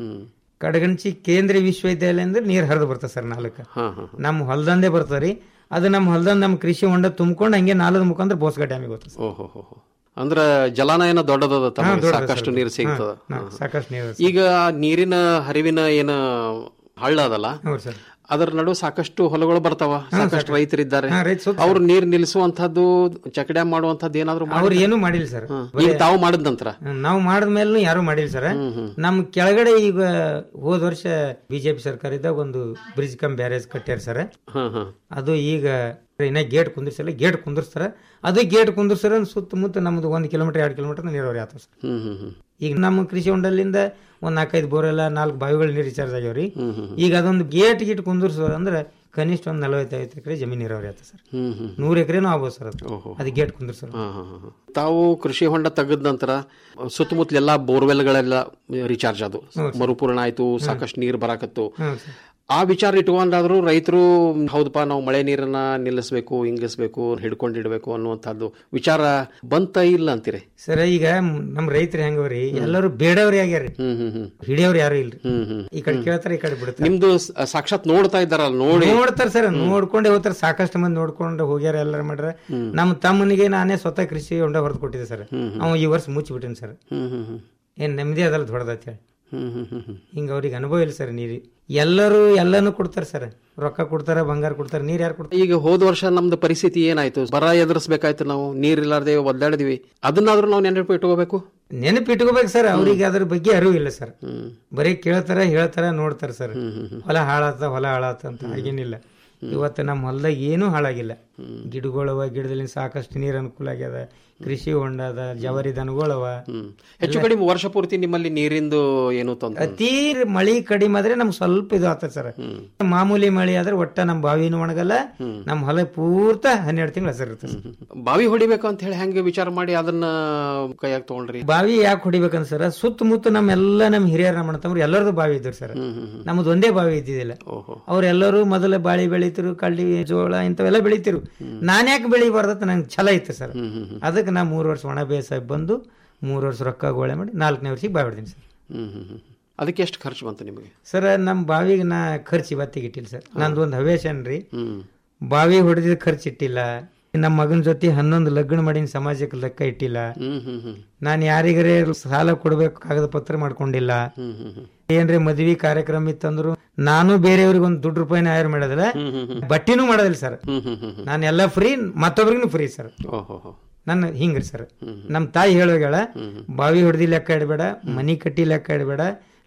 ಕಡಗಂಚಿ ಕೇಂದ್ರೀಯ ವಿಶ್ವವಿದ್ಯಾಲಯ ಅಂದ್ರೆ ನೀರ್ ಹರಿದು ಬರ್ತದೆ ಸರ್ ನಾಲ್ಕು ಹಾ ಹಾ ನಮ್ಮ ಹೊಲದಂದೇ ಬರ್ತದ್ರಿ ಅದು ನಮ್ಮ ಹೊಲದಂದ ನಮ್ಮ ಕೃಷಿ ಹೊಂಡ ತುಂಬ್ಕೊಂಡು ಹಂಗೆ ನಾಲದ ಮುಖಾಂತರ ಬೋಸ್ಗ ಡ್ಯಾಮಿಗೆ ಹೋಗ್ತದೆ ಸರ್. ಓಹೋ ಹೋ ಹೋ. ಅಂದ್ರ ಜಲಾನಯನ ದೊಡ್ಡದದ ತಮಗೆ ಹಾ, ದೊಡ್ಡದು ಸಾಕಷ್ಟು ಸರ್. ನೀರು ಸಿಗ್ತದ ಹಾ, ಹಾ, ಸಾಕಷ್ಟು ನೀರು ಈಗ ಆ ನೀರಿನ ಹರಿವಿನ ಏನ ಹಳ್ಳ ಅದಲ್ಲ ಹೌದು ಸರ್ ಅದರ ನಡು ಸಾಕಷ್ಟು ಹೊಲಗಳು ಬರ್ತಾವ ಸಾಕಷ್ಟು ರೈತರಿದ್ದಾರೆ ಹಾ, ರೈತ ಸುತ್ತ ಅವ್ರು ನೀರ್ ನಿಲ್ಲಿಸುವಂತಹದ್ದು ಚೆಕ್ ಡ್ಯಾಮ್ ಮಾಡುವಂತದ್ದು ಏನಾದ್ರು ಅವ್ರು ಮಾಡಿದ್ರಾ? ಏನು ಮಾಡಿಲ್ಲ ಸರ್ ಹಾ. ಈಗ ತಾವು ಮಾಡಿದ ನಂತರ ನಾವು ಮಾಡಿದ್ಮೇಲೆ ಯಾರು ಮಾಡಿಲ್ಲ ಸರ್ ನಮ್ ಕೆಳಗಡೆ ಈಗ ಹೋದ ವರ್ಷ ಬಿಜೆಪಿ ಸರ್ಕಾರ ಇದ್ದಾಗ ಒಂದು ಬ್ರಿಡ್ಜ್ ಕಮ್ ಬ್ಯಾರೇಜ್ ಕಟ್ಟ್ಯಾರ ಸರ್ ಹಾ ಹಾ ಅದು ಈಗ ಇನ್ನ ಗೇಟ್ ಕುಂದಿರ್ಸಲ್ಲ ಗೇಟ್ ಕುಂದಿರ್ಸ್ತಾರ ಅದು ಗೇಟ್ ಕುಂದಿರ್ಸಾರ ಸುತ್ತಮುತ್ತ ನಮ್ದು ಒಂದ್ ಕಿಲೋಮೀಟರ್ ಎರಡು ಕಿಲೋಮೀಟರ್ ನೀರಾವರಿ ಆಗ್ತದೆ ಸರ್ ಹ್ಮ್ ಹ್ಮ್ ಹ್ಮ್ ಈಗ ನಮ್ಮ ಕೃಷಿ ಹೊಂಡಲಿಂದ ಒಂದ್ ನಾಲ್ಕೈದು ಬೋರೆಲ್ಲ ನಾಲ್ಕು ಬಾವಿಗಳು ನೀರು ರಿಚಾರ್ಜ್ ಆಗ್ಯಾವ್ರಿ ಈಗ ಅದೊಂದು ಗೇಟ್ ಗೀಟ್ ಕುಂದಿರ್ಸೋದು ಅಂದ್ರೆ ಕನಿಷ್ಠ ಒಂದ್ ನಲವತ್ತೈವತ್ತು ಎಕರೆ ಜಮೀನು ನೀರಾವರಿ ಆಗ್ತದೆ ಸರ್ ಹ್ಮ್ ಹ್ಮ್ ನೂರು ಎಕರೆನೂ ಆಗ್ಬೋದು ಸರ್ ಅದು ಅದು ಗೇಟ್ ಕುಂದಿರ್ಸೋದು ಹಾ, ಹಾ, ಹಾ. ತಾವು ಕೃಷಿ ಹೊಂಡ ತೆಗೆದ ನಂತರ ಸುತ್ತಮುತ್ತಲೆಲ್ಲ ಬೋರ್ವೆಲ್ಗಳೆಲ್ಲ ರಿಚಾರ್ಜ್ ಅದು ಮರುಪೂರ್ಣ ಆಯ್ತು ಸಾಕಷ್ಟು ನೀರು ಬರಾಕತ್ತು ಹ್ಮ್ ಸರ್ ಆ ವಿಚಾರ ಇಟ್ಕೊಂಡಾದ್ರೂ ರೈತರು ಹೌದಪ್ಪ ನಾವು ಮಳೆ ನೀರನ್ನ ನಿಲ್ಲಿಸ್ಬೇಕು ಇಂಗಿಸ್ಬೇಕು ಹಿಡ್ಕೊಂಡಿಡ್ಬೇಕು ಅನ್ನುವಂಥದ್ದು ವಿಚಾರ ಬಂತ ಇಲ್ಲ ಅಂತೀರಿ ಸರ್ ಈಗ ಮ್- ನಮ್ ರೈತರು ಹೆಂಗವ್ರಿ ಎಲ್ಲರೂ ಬೇಡವ್ರಿ ಆಗ್ಯಾರಿ ಹ್ಮ್ ಹ್ಮ್ ಹ್ಮ್ ಹಿಡಿಯವ್ರು ಯಾರು ಇಲ್ರಿ ಹ್ಮ್ ಹ್ಮ್ ಈ ಕಡೆ ಕೇಳ್ತಾರೆ ಈ ಕಡೆ ಬಿಡ್ತಾರೆ ನಿಮ್ದು ಸ- ಸಾಕ್ಷಾತ್ ನೋಡ್ತಾ ಇದ್ದಾರಲ್ಲ ನೋಡಿ ನೋಡ್ತಾರ ಸರ್ ನೋಡ್ಕೊಂಡೆ ಹೋಗ್ತಾರ ಸಾಕಷ್ಟು ಮಂದಿ ನೋಡ್ಕೊಂಡು ಹೋಗ್ಯಾರ ಎಲ್ಲಾರ ಮಾಡ್ರ ನಮ್ಮ ತಮ್ಮನಿಗೆ ನಾನೇ ಸ್ವತಃ ಕೃಷಿ ಹೊಂಡ ಹೊರದು ಕೊಟ್ಟಿದ್ದೆ ಸರ್ ಅವ ಈ ವರ್ಷ ಮುಚ್ಚಿಬಿಟ್ಟಿನಿ ಸರ್ ಹ್ಮ್ ಹ್ಮ್ ಹ್ಮ್ ಏನ್ ನೆಮ್ಮದಿ ಅದಲ್ಲ ದೊಡ್ಡದತ್ತ ಹೇಳಿ ಹ್ಮ್ ಹ್ಮ್ ಹ್ಮ್ ಹ್ಮ್ ಹಿಂಗ ಅವ್ರಿಗೆ ಅನುಭವ ಇಲ್ಲ ಸರ್ ನೀರಿ ಎಲ್ಲರೂ ಎಲ್ಲಾನು ಕೊಡ್ತಾರ ಸರ್ ರೊಕ್ಕ ಕೊಡ್ತಾರ ಬಂಗಾರ ಕೊಡ್ತಾರ ನೀರ್ ಯಾರು ಕೊಡ್ತಾರ ಈಗ ಹೋದ ವರ್ಷ ನಮ್ದು ಪರಿಸ್ಥಿತಿ ಏನಾಯ್ತು ಬರ ಎದುರಿಸ್ಬೇಕಾಯ್ತು ನಾವು ನೀರ್ ಇಲ್ಲಾರ್ದೆ ಒದ್ದಾಡಿದ್ವಿ ಅದನ್ನಾದ್ರೂ ನಾವು ನೆನಪು ಇಟ್ಕೋಬೇಕು ನೆನಪು ಇಟ್ಕೋಬೇಕು ಸರ್ ಅವ್ರಿಗೆ ಅದ್ರ ಬಗ್ಗೆ ಅರಿವು ಇಲ್ಲ ಸರ್ ಬರೀ ಕೇಳ್ತಾರ ಹೇಳ್ತಾರ ನೋಡ್ತಾರ ಸರ್ ಹೊಲ ಹಾಳಾತ ಹೊಲ ಹಾಳಾತ ಅಂತ ಹಾಗೇನಿಲ್ಲ ಇವತ್ತು ನಮ್ಮ ಹೊಲದಾಗ ಏನೂ ಹಾಳಾಗಿಲ್ಲ ಗಿಡಗಳವ ಗಿಡದಲ್ಲಿ ಸಾಕಷ್ಟು ನೀರ್ ಅನುಕೂಲ ಆಗ್ಯದ ಕೃಷಿ ಹೊಂಡ ಅದ ಜವರಿ ದನಗಳವ ಹೆಚ್ಚು ಕಡಿಮೆ ವರ್ಷ ಪೂರ್ತಿ ನಿಮ್ಮಲ್ಲಿ ನೀರಿಂದು ಏನು ತೊಂದರೆ ಅತಿ ಮಳಿ ಕಡಿಮೆ ಆದ್ರೆ ನಮ್ಗೆ ಸ್ವಲ್ಪ ಇದು ಆಗ್ತದೆ ಸರ್ ಮಾಮೂಲಿ ಮಳಿ ಆದ್ರೆ ಒಟ್ಟ ನಮ್ ಬಾವಿನೂ ಒಣಗಲ್ಲ ನಮ್ ಹೊಲ ಪೂರ್ತ ಹನ್ನೆರಡು ತಿಂಗಳು ಹಸರು ಇರ್ತದೆ ಸರ್. ಬಾವಿ ಹೊಡಿಬೇಕು ಅಂತ ಹೇಳಿ ಹೆಂಗೆ ವಿಚಾರ ಮಾಡಿ ಅದನ್ನ ಕೈಯಾಗ ತಗೊಂಡ್ರಿ ಬಾವಿ ಯಾಕೆ ಹೊಡಿಬೇಕಂತ ಸರ್ ಸುತ್ತಮುತ್ತ ನಮ್ಮೆಲ್ಲ ನಮ್ ಹಿರಿಯರ ನಮ್ಮ ತಮ್ಮ ಎಲ್ಲರದು ಬಾವಿ ಇದ್ರು ಸರ್ ನಮ್ದು ಒಂದೇ ಬಾವಿ ಇದ್ದಿದ್ದಿಲ್ಲ ಅವ್ರೆಲ್ಲರೂ ಮೊದಲ ಬಾಳಿ ಬೆಳಿತಿರು ಕಳ್ಳಿ ಜೋಳ ಇಂಥವೆಲ್ಲ ಬೆಳಿತಿರು ನಾನ್ ಯಾಕೆ ಬೆಳಿಬಾರ್ದತ್ತ ನಂಗೆ ಛಲ ಇತ್ತು ಸರ್ ಅದಕ್ಕೆ ನಾ ಮೂರು ವರ್ಷ ಒಣ ಬೇಸಾಯ ಬಂದು ಮೂರು ವರ್ಷ ರೊಕ್ಕ ಗೋಳೆ ಮಾಡಿ ನಾಲ್ಕನೇ ವರ್ಷಕ್ಕೆ ಬಾವಿ ಹೊಡ್ತೀನಿ ಸರ್ ಹ್ಮ್ ಹ್ಮ್ ಹ್ಮ್ ಅದಕ್ಕೆ ಎಷ್ಟು ಖರ್ಚು ಬಂತು ನಿಮಗೆ ಸರ್ ನಮ್ಮ ಬಾವಿಗೆ ನಾ ಖರ್ಚು ಇವತ್ತಿಗೆ ಇಟ್ಟಿಲ್ಲ ಸರ್ ನಂದು ಒಂದು ಹವೇಶನ್ ರೀ ಬಾವಿ ಹೊಡೆದಿದ ಖರ್ಚು ಇಟ್ಟಿಲ್ಲ ನಮ್ಮ ಮಗನ ಜೊತೆ ಹನ್ನೊಂದು ಲಗ್ನ ಮಾಡಿನ ಸಮಾಜಕ್ಕೆ ಲೆಕ್ಕ ಇಟ್ಟಿಲ್ಲ ಹ್ಮ್ ಹ್ಮ್ ಹ್ಮ್ ನಾನು ಯಾರಿಗಾರೆ ಸಾಲ ಕೊಡ್ಬೇಕು ಕಾಗದ ಪತ್ರ ಮಾಡ್ಕೊಂಡಿಲ್ಲ ಹ್ಮ್ ಹ್ಮ್ ಹ್ಮ್ ಏನ್ರಿ ಮದ್ವಿ ಕಾರ್ಯಕ್ರಮ ಇತ್ತಂದ್ರು ನಾನು ಬೇರೆಯವ್ರಿಗೆ ಒಂದು ದುಡ್ಡು ರೂಪಾಯಿನ ಆಯರ್ ಮಾಡೋದಿಲ್ಲ ಬಟ್ಟಿನೂ ಮಾಡೋದಿಲ್ಲ ಸರ್ ಹ್ಮ್ ಹ್ಮ್ ಹ್ಮ್ ನಾನು ಎಲ್ಲ ಫ್ರೀ ಮತ್ತೊಬ್ರಿಗೂ ಫ್ರೀ ಸರ್ ಓಹೋ ಹೋ ನನ್ನ ಹಿಂಗ್ರಿ ಸರ್ ನಮ್ ತಾಯಿ ಹೇಳೋಗಳ ಬಾವಿ ಹೊಡೆದಿ ಲೆಕ್ಕ ಇಡಬೇಡ ಮನಿ ಕಟ್ಟಿ ಲೆಕ್ಕ ಇಡಬೇಡ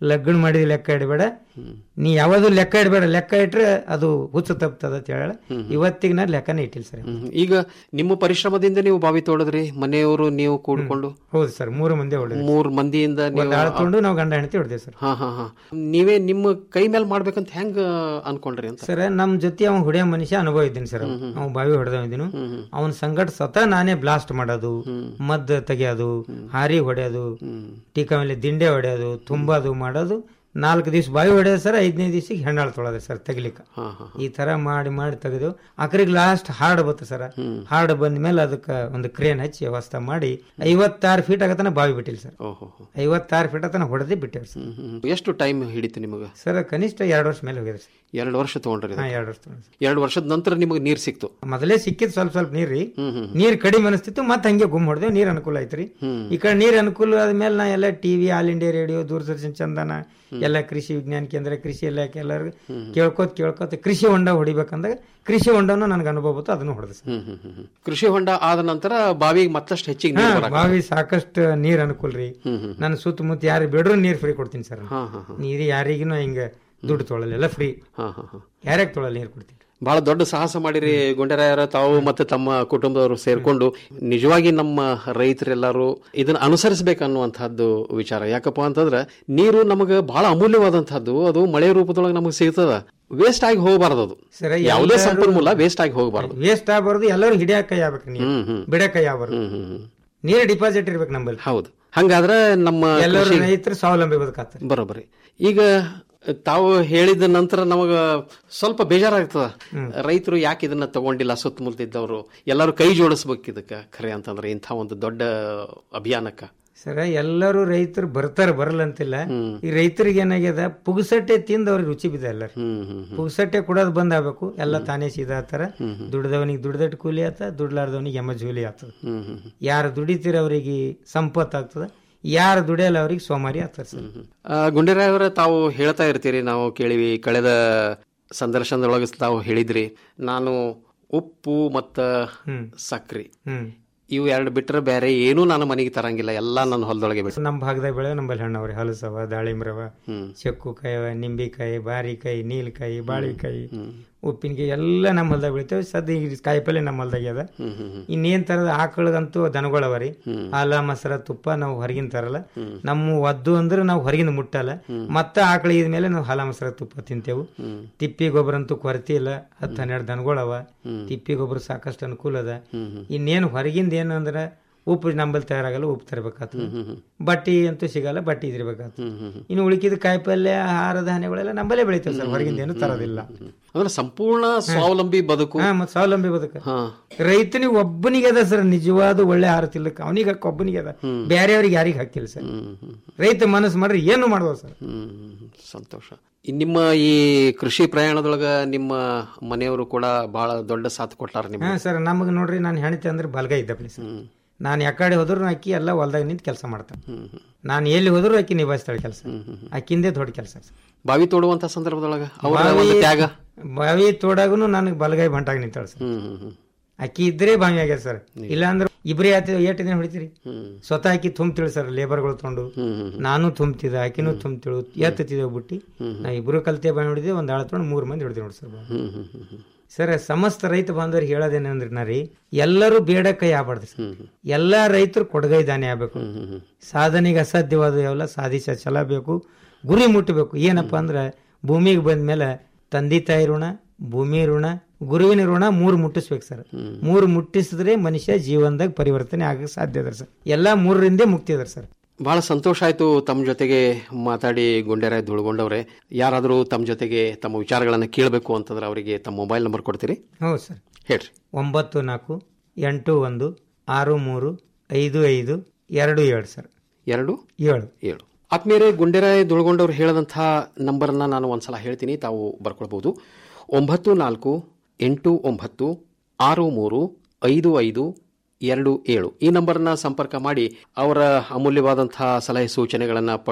ಲಗ್ನ ಮಾಡಿದ ಲೆಕ್ಕ ಇಡಬೇಡ ನೀ ಯಾವುದು ಲೆಕ್ಕ ಇಡಬೇಡ ಲೆಕ್ಕ ಇಟ್ರೆ ಅದು ಹುಚ್ಚು ತಪ್ತದ ಅಂತ ಹೇಳ ಇವತ್ತಿಗೆ ನಾ ಲೆಕ್ಕನೇ ಇಟ್ಟಿಲ್ಲ ಸರ್ ಹ್ಮ್. ಈಗ ನಿಮ್ಮ ಪರಿಶ್ರಮದಿಂದ ನೀವು ಬಾವಿ ತೋಡದ್ರಿ ಮನೆಯವರು ನೀವು ಕೂಡ್ಕೊಂಡು ಹೌದು ಸರ್ ಮೂರು ಮಂದಿ ಹೊಡೆದ್ವಿ ಮೂರ್ ಮಂದಿಯಿಂದ ನೀವು ಒಂದು ಆಳ ತೊಗೊಂಡು ನಾವು ಗಂಡ ಹೆಂಡತಿ ಹೊಡೆದೇವೆ ಸರ್ ಹಾ ಹಾ ಹಾ ನೀವೇ ನಿಮ್ಮ ಕೈ ಮೇಲೆ ಮಾಡ್ಬೇಕಂತ ಹೆಂಗ ಅನ್ಕೊಂಡ್ರಿ ಅಂತ ಸರ್ ನಮ್ ಜೊತೆ ಅವ್ನು ಹೊಡೆಯೋ ಮನುಷ್ಯ ಅನುಭವ ಇದ್ದೀನಿ ಸರ್ ಅವ್ನು ಬಾವಿ ಹೊಡೆದವ ಇದ್ದೀನಿ ಅವನ ಸಂಗಟ ಸ್ವತಃ ನಾನೇ ಬ್ಲಾಸ್ಟ್ ಮಾಡೋದು ಮದ್ದು ತೆಗಿಯೋದು ಹಾರಿ ಹೊಡೆಯೋದು ಟೀಕಾ ಮೇಲೆ ದಿಂಡೆ ಹೊಡೆಯೋದು ತುಂಬೋದು ಮಾಡೋದು ನಾಲ್ಕು ದಿವಸ ಬಾವಿ ಹೊಡೆಯೋದು ಸರ್ ಐದನೇ ದಿವಸಕ್ಕೆ ಹೆಣ್ಣಾಳು ತೊಳೋದು ಸರ್ ತೆಗಿಲಿಕ್ಕೆ ಈ ತರ ಮಾಡಿ ಮಾಡಿ ತೆಗೆದು ಆಖರಿಗೆ ಲಾಸ್ಟ್ ಹಾರ್ಡ್ ಬತ್ತು ಸರ್ ಹಾರ್ಡ್ ಬಂದ ಮೇಲೆ ಅದಕ್ಕೆ ಒಂದು ಕ್ರೇನ್ ಹಚ್ಚಿ ವ್ಯವಸ್ಥೆ ಮಾಡಿ ಐವತ್ತಾರು ಫೀಟ್ ಆಗತನ ಬಾವಿ ಬಿಟ್ಟಿಲ್ಲ ಸರ್ ಓಹೋ ಐವತ್ತಾರು ಫೀಟ್ ಆಗತನ ಹೊಡೆದೇ ಬಿಟ್ಟೇವ್ರಿ ಸರ್ ಎಷ್ಟು ಟೈಮ್ ಹಿಡಿತು ನಿಮಗೆ ಸರ್ ಕನಿಷ್ಠ ಎರಡು ವರ್ಷ ಮೇಲೆ ಹೋಗಿದೆ ಸರ್ ಎರಡು ವರ್ಷ ತಗೊಂಡ್ರಿ ಹಾ ಎರಡು ವರ್ಷ ತಗೊಂಡ್ರಿ. ಎರಡು ವರ್ಷದ ನಂತರ ನಿಮಗೆ ನೀರ್ ಸಿಕ್ತು ಮೊದಲೇ ಸಿಕ್ಕಿದ್ ಸ್ವಲ್ಪ ಸ್ವಲ್ಪ ನೀರ್ರಿ ನೀರ್ ಕಡಿಮೆ ಅನಿಸ್ತಿತ್ತು ಮತ್ತೆ ಹಂಗೆ ಗುಮ್ ಹೊಡೆದೇವ್ ನೀರ್ ಅನುಕೂಲ ಐತ್ರಿ ಈ ಕಡೆ ನೀರ್ ಅನುಕೂಲ ಆದ್ಮೇಲೆ ನಾ ಎಲ್ಲ TV All India Radio Doordarshan Chandana ಎಲ್ಲ ಕೃಷಿ ವಿಜ್ಞಾನ ಕೇಂದ್ರ ಕೃಷಿ ಇಲಾಖೆ ಎಲ್ಲರಿಗೂ ಕೇಳ್ಕೊತ ಕೇಳ್ಕೊತ ಕೃಷಿ ಹೊಂಡ ಹೊಡಿಬೇಕಂದಾಗ ಕೃಷಿ ಹೊಂಡನು ನನಗೆ ಅನುಭವ ಬಂತು ಅದನ್ನು ಹೊಡೆದ ಸರ್ ಹ್ಮ್ ಹ್ಮ್ ಹ್ಮ್ ಹ್ಮ್. ಕೃಷಿ ಹೊಂಡ ಆದ ನಂತರ ಬಾವಿಗೆ ಮತ್ತಷ್ಟು ಹೆಚ್ಚಿಗೆ ಹಾ, ನೀರು ಬರಾಕ ಬಾವಿ ಸಾಕಷ್ಟು ನೀರ್ ಅನುಕೂಲ ರೀ ನನ್ನ ಸುತ್ತಮುತ್ತ ಯಾರು ಬೇಡ್ರು ನೀರ್ ಫ್ರೀ ಕೊಡ್ತೀನಿ ಸರ್ ಹಾ ಹಾ ಹಾ ನೀರು ಯಾರಿಗೂ ಹಿಂಗ ದುಡ್ಡು ತೊಗೊಳಲ್ಲ ಎಲ್ಲ ಫ್ರೀ ಹಾ ಹಾ ಹಾ ಯಾರ್ಯಾಗ ತೊಗೊಳಲ್ಲ ನೀರು ಕೊಡ್ತೀನಿ ಬಹಳ ದೊಡ್ಡ ಸಾಹಸ ಮಾಡಿರಿ ಗುಂಡರಾಯರ ತಾವು ಮತ್ತೆ ತಮ್ಮ ಕುಟುಂಬದವರು ಸೇರ್ಕೊಂಡು ನಿಜವಾಗಿ ನಮ್ಮ ರೈತರೆಲ್ಲರೂ ಇದನ್ನ ಅನುಸರಿಸಬೇಕನ್ನುವಂತಹದ್ದು ವಿಚಾರ ಯಾಕಪ್ಪ ಅಂತಂದ್ರೆ ನೀರು ನಮಗೆ ಬಹಳ ಅಮೂಲ್ಯವಾದಂತಹದ್ದು ಅದು ಮಳೆ ರೂಪದೊಳಗೆ ನಮಗೆ ಸಿಗ್ತದ ವೇಸ್ಟ್ ಆಗಿ ಹೋಗಬಾರದು ಅದು ಸರ್ ಯಾವುದೇ ಎಲ್ಲರೂ- ಸಂಪನ್ಮೂಲ ವೇಸ್ಟ್ ಆಗಿ ಹೋಗಬಾರದು ವೇಸ್ಟ್ ಆಗಬಾರ್ದು ಎಲ್ಲರೂ ಹಿಡಿಯಾಕ ಕೈ ಆಗ್ಬೇಕು ನೀರು ಹ್ಮ್ ಹ್ಮ್ ಬಿಡಕ ಯಾವ್ದು ನೀರು ಡಿಪಾಸಿಟ್ ಇರ್ಬೇಕು ನಮ್ಮಲ್ಲಿ ಹೌದು ಹಂಗಾದ್ರೆ ನಮ್ಮ ಎಲ್ಲರೂ ಕೃಷಿ- ರೈತರು ಸ್ವಾವಲಂಬಿ ಬದುಕಾತಾರೆ ಬರೋಬ್ಬರಿ ಈಗ ತಾವು ಹೇಳಿದ ನಂತರ ನಮಗ ಸ್ವಲ್ಪ ಬೇಜಾರಾಗ್ತದ ರೈತರು ಯಾಕೆ ಇದನ್ನ ತಗೊಂಡಿಲ್ಲ ಸುತ್ತಮುತ್ತಿದ್ದವರು ಎಲ್ಲರೂ ಕೈ ಜೋಡಿಸ್ಬೇಕು ಇದಕ್ಕ ಖರೆ ಅಂತಂದ್ರೆ ಇಂಥ ಒಂದು ದೊಡ್ಡ ಅಭಿಯಾನಕ್ಕ ಸರ ಎಲ್ಲರೂ ರೈತರು ಬರ್ತಾರ ಬರಲ್ಲ ಅಂತಿಲ್ಲ ಈ ರೈತರಿಗೆ ಏನಾಗ್ಯದ ಪುಗ್ಸಟ್ಟೆ ತಿಂದ ಅವ್ರಿಗೆ ರುಚಿ ಬಿದ್ದ ಎಲ್ಲರೂ ಪುಗ್ಸಟ್ಟೆ ಕೊಡೋದು ಬಂದ್ ಆಗ್ಬೇಕು ಎಲ್ಲ ತಾನೇ ಸೀದಾ ಆತರ ದುಡ್ದವನಿಗೆ ದುಡ್ದಟ್ಟು ಕೂಲಿ ಆತ ದುಡ್ಲಾರ್ದವನಿಗೆ ಎಮ್ಮ ಜೂಲಿ ಆಗ್ತದ ಯಾರು ದುಡಿತೀರ ಅವರಿಗೆ ಸಂಪತ್ ಆಗ್ತದ ಯಾರು ದುಡಿಯಲ್ಲ ಅವ್ರಿಗೆ ಸೋಮಾರಿ ಆಗ್ತದ ಸರ್ ಆ, ಗುಂಡೇರಾಯವರ ತಾವು ಹೇಳ್ತಾ ಇರ್ತೀರಿ ನಾವು ಕೇಳಿವಿ ಕಳೆದ ಸಂದರ್ಶನದೊಳಗೆ ತಾವು ಹೇಳಿದ್ರಿ ನಾನು ಉಪ್ಪು ಮತ್ತ ಸಕ್ರಿ ಹ್ಮ್ ಇವು ಎರಡು ಬಿಟ್ರೆ ಬೇರೆ ಏನೂ ನಾನು ಮನೆಗೆ ತರಂಗಿಲ್ಲ ಎಲ್ಲ ನನ್ನ ಹೊಲದೊಳಗೆ ಬಿಟ್ಟು ನಮ್ಮ ಭಾಗದಾಗ ಬೆಳೆ ನಮ್ಮಲ್ಲಿ ಹಣ್ಣವ್ರಿ ಹಲಸವ ದಾಳಿಂಬ್ರವ ಚೆಕ್ಕುಕಾಯಿ ಅವ ನಿಂಬಿಕಾಯಿ ಬಾರಿಕಾಯಿ ನೀಲಕಾಯಿ ಬಾಳಿಕಾಯಿ ಉಪ್ಪಿನಕಾಯಿ ಎಲ್ಲ ನಮ್ಮ ಹೊಲ್ದಾಗ ಬೆಳಿತೇವೆ ಸದ್ಯ ಈಗ ಕಾಯಿಪಲ್ಲೆ ನಮ್ಮ ಹೊಲ್ದಾಗ ಅದ ಇನ್ನೇನ್ ತರದ ಆಕಳಗಂತೂ ದನಗಳವ ರೀ ಹಾಲ ಮೊಸರ ತುಪ್ಪ ನಾವು ಹೊರಗಿನ ತರಲ್ಲ ನಮ್ಮ ಒದ್ದು ಅಂದ್ರೆ ನಾವು ಹೊರಗಿನ ಮುಟ್ಟಲ್ಲ ಮತ್ತೆ ಆಕಳ ಇದ್ಮೇಲೆ ನಾವು ಹಾಲ ಮೊಸರ ತುಪ್ಪ ತಿಂತೇವು ತಿಪ್ಪಿ ಗೊಬ್ಬರ ಅಂತೂ ಕೊರತೆ ಇಲ್ಲ ಹತ್ತು ಹನ್ನೆರಡು ದನಗಳವ ತಿಪ್ಪಿ ಗೊಬ್ಬರ ಸಾಕಷ್ಟು ಅನುಕೂಲ ಅದ ಇನ್ನೇನು ಹೊರಗಿಂದ ಏನು ಅಂದ್ರೆ ಉಪ್ಪು ನಂಬಲ್ಲಿ ತಯಾರಾಗಲ್ಲ ಉಪ್ಪು ತರಬೇಕಾಗ್ತದೆ ಬಟ್ಟಿ ಅಂತೂ ಸಿಗಲ್ಲ ಬಟ್ಟಿ ಇದಿರ್ಬೇಕಾಗ್ತದೆ ಇನ್ನು ಉಳಿಕಿದ ಕಾಯಿಪಲ್ಯ ಆಹಾರ ಧಾನ್ಯಗಳೆಲ್ಲ ನಂಬಲ್ಲೇ ಬೆಳಿತೇವೆ ಸರ್ ಹೊರಗಿಂದ ಏನು ತರೋದಿಲ್ಲ ಅಂದ್ರೆ ಸಂಪೂರ್ಣ ಸ್ವಾವಲಂಬಿ ಬದುಕು ಹಾ ಮತ್ತೆ ಸ್ವಾವಲಂಬಿ ಬದುಕ ರೈತನಿಗೆ ಒಬ್ಬನಿಗೆ ಅದ ಸರ್ ನಿಜವಾದ ಒಳ್ಳೆ ಆಹಾರ ತಿನ್ಲಿಕ್ಕೆ ಅವನಿಗೆ ಹಾಕ ಒಬ್ಬನಿಗೆ ಅದ ಬೇರೆಯವ್ರಿಗೆ ಯಾರಿಗೆ ಹಾಕಿಲ್ಲ ಸರ್ ರೈತ ಮನಸ್ಸು ಮಾಡ್ರಿ ಏನು ಮಾಡ್ಬೋದು ಸರ್ ಹ್ಮ್ ಸಂತೋಷ ಇನ್ ನಿಮ್ಮ ಈ ಕೃಷಿ ಪ್ರಯಾಣದೊಳಗ ನಿಮ್ಮ ಮನೆಯವರು ಕೂಡ ಬಹಳ ದೊಡ್ಡ ಸಾಥ್ ಕೊಟ್ಟಾರ ಹಾ ನಿಮ್ಗೆ ಸರ್ ನಮಗೆ ನೋಡ್ರಿ ನಾನು ಹೆಣ್ತಿ ಅಂದ್ರೆ ಬಲ್ಗ ಇದ್ದಪ್ಲಿ ಸರ್ ನಾನು ಯಾಕಡೆ ಹೋದ್ರು ಅಕ್ಕಿ ಎಲ್ಲ ಹೊಲ್ದಾಗ ನಿಂತು ಕೆಲಸ ಮಾಡ್ತಾನೆ ನಾನು ಎಲ್ಲಿ ಹೋದ್ರು ಅಕ್ಕಿ ನಿಭಾಯಿಸ್ತಾಳೆ ಕೆಲಸ ಅಕ್ಕಿಂದೇ ದೊಡ್ಡ ಕೆಲಸ ಬಾವಿ ತೋಡುವಂತ ಸಂದರ್ಭದೊಳಗ ಅವರ ಬಾವಿ- ಒಂದು ತ್ಯಾಗ ಬಾವಿ ತೋಡಾಗುನು ನನಗೆ ಬಲಗೈ ಬಂಟಾಗ ನಿಂತಾಳ ಸರ್ ಹ್ಮ್ ಹ್ಮ್ ಹ್ಮ್ ಅಕ್ಕಿ ಇದ್ರೆ ಬಾವಿ ಆಗ್ಯದ ಸರ್ ಇಲ್ಲ ಅಂದ್ರೆ ಇಬ್ರೇ ಆತ ಏಟ್ ದಿನ ಹೊಡಿತೀರಿ ಸ್ವತಃ ಅಕ್ಕಿ ತುಂಬ್ತಿಳು ಸರ್ ಲೇಬರ್ಗಳು ತೊಗೊಂಡು ನಾನು ತುಂಬ್ತಿದ್ದೆ ಆಕಿನೂ ತುಂಬ್ತಿಳು ಎತ್ತತಿದ್ದೇವೆ ಬುಟ್ಟಿ ನಾ ಇಬ್ರು ಕಲ್ತೆ ಬಾವಿ ಹೊಡಿದೆ ಒಂದ್ ಆಳ ತೊಗೊಂಡು ಮೂರು ಮಂದಿ ಹೊಡಿದೆ ನೋಡಿ ಸರ್ ಬಾವಿ. ಹ್ಮ್ ಹ್ಮ್ ಹ್ಮ್ ಹ್ಮ್ ಸರ್ ಸಮಸ್ತ ರೈತ ಬಾಂಧವರಿಗೆ ಹೇಳೋದೇನಂದ್ರೆ ನಾ ರೀ ಎಲ್ಲರೂ ಬೇಡ ಕೈ ಆಗ್ಬಾರ್ದು ಸರ್ ಎಲ್ಲಾ ರೈತರು ಕೊಡಗೈ ದಾನಿ ಆಗ್ಬೇಕು ಸಾಧನೆಗೆ ಅಸಾಧ್ಯವಾದ ಯಾವಲ್ಲ ಸಾಧಿಸ ಛಲ ಬೇಕು ಗುರಿ ಮುಟ್ಟಬೇಕು ಏನಪ್ಪಾ ಅಂದ್ರೆ ಭೂಮಿಗೆ ಬಂದ ಮೇಲೆ ತಂದೆ ತಾಯಿ ಋಣ ಭೂಮಿ ಋಣ ಗುರುವಿನ ಋಣ ಮೂರು ಮುಟ್ಟಿಸ್ಬೇಕು ಸರ್ ಮೂರು ಮುಟ್ಟಿಸಿದ್ರೆ ಮನುಷ್ಯ ಜೀವನದಾಗ ಪರಿವರ್ತನೆ ಆಗಕ್ಕೆ ಸಾಧ್ಯ ಅದ ಸರ್ ಎಲ್ಲಾ ಮೂರರಿಂದ ಮುಕ್ತಿ ಅದ ಸರ್ ಬಹಳ ಸಂತೋಷ ಆಯ್ತು ತಮ್ಮ ಜೊತೆಗೆ ಮಾತಾಡಿ ಗುಂಡೆರಾಯ್ ಧುಳ್ಗೊಂಡವ್ರೆ ಯಾರಾದರೂ ತಮ್ಮ ಜೊತೆಗೆ ತಮ್ಮ ವಿಚಾರಗಳನ್ನ ಕೇಳಬೇಕು ಅಂತಂದ್ರೆ ಅವರಿಗೆ ತಮ್ಮ ಮೊಬೈಲ್ ನಂಬರ್ ಕೊಡ್ತೀರಿ ಹೌದು ಸರ್ ಹೇಳ್ರಿ ಒಂಬತ್ತು ನಾಲ್ಕು ಎಂಟು ಒಂದು ಆರು ಮೂರು ಐದು ಐದು ಎರಡು ಏಳು ಸರ್ ಎರಡು ಏಳು ಏಳು ಆತ್ಮೀಯರೇ ಗುಂಡೆರಾಯ್ ದುಳ್ಗೊಂಡವ್ರು ಹೇಳದಂತಹ ನಂಬರ್ನ ನಾನು ಒಂದ್ಸಲ ಹೇಳ್ತೀನಿ ತಾವು ಬರ್ಕೊಳ್ಬಹುದು ಒಂಬತ್ತು ನಾಲ್ಕು ಎಂಟು ಒಂಬತ್ತು ಆರು ಮೂರು ಐದು ಐದು ಎರಡು ಏಳು ಈ ನಂಬರ್ನ ಸಂಪರ್ಕ ಮಾಡಿ ಅವರ ಅಮೂಲ್ಯವಾದಂತಹ ಸಲಹೆ ಸೂಚನೆಗಳನ್ನ ಪಡೆದು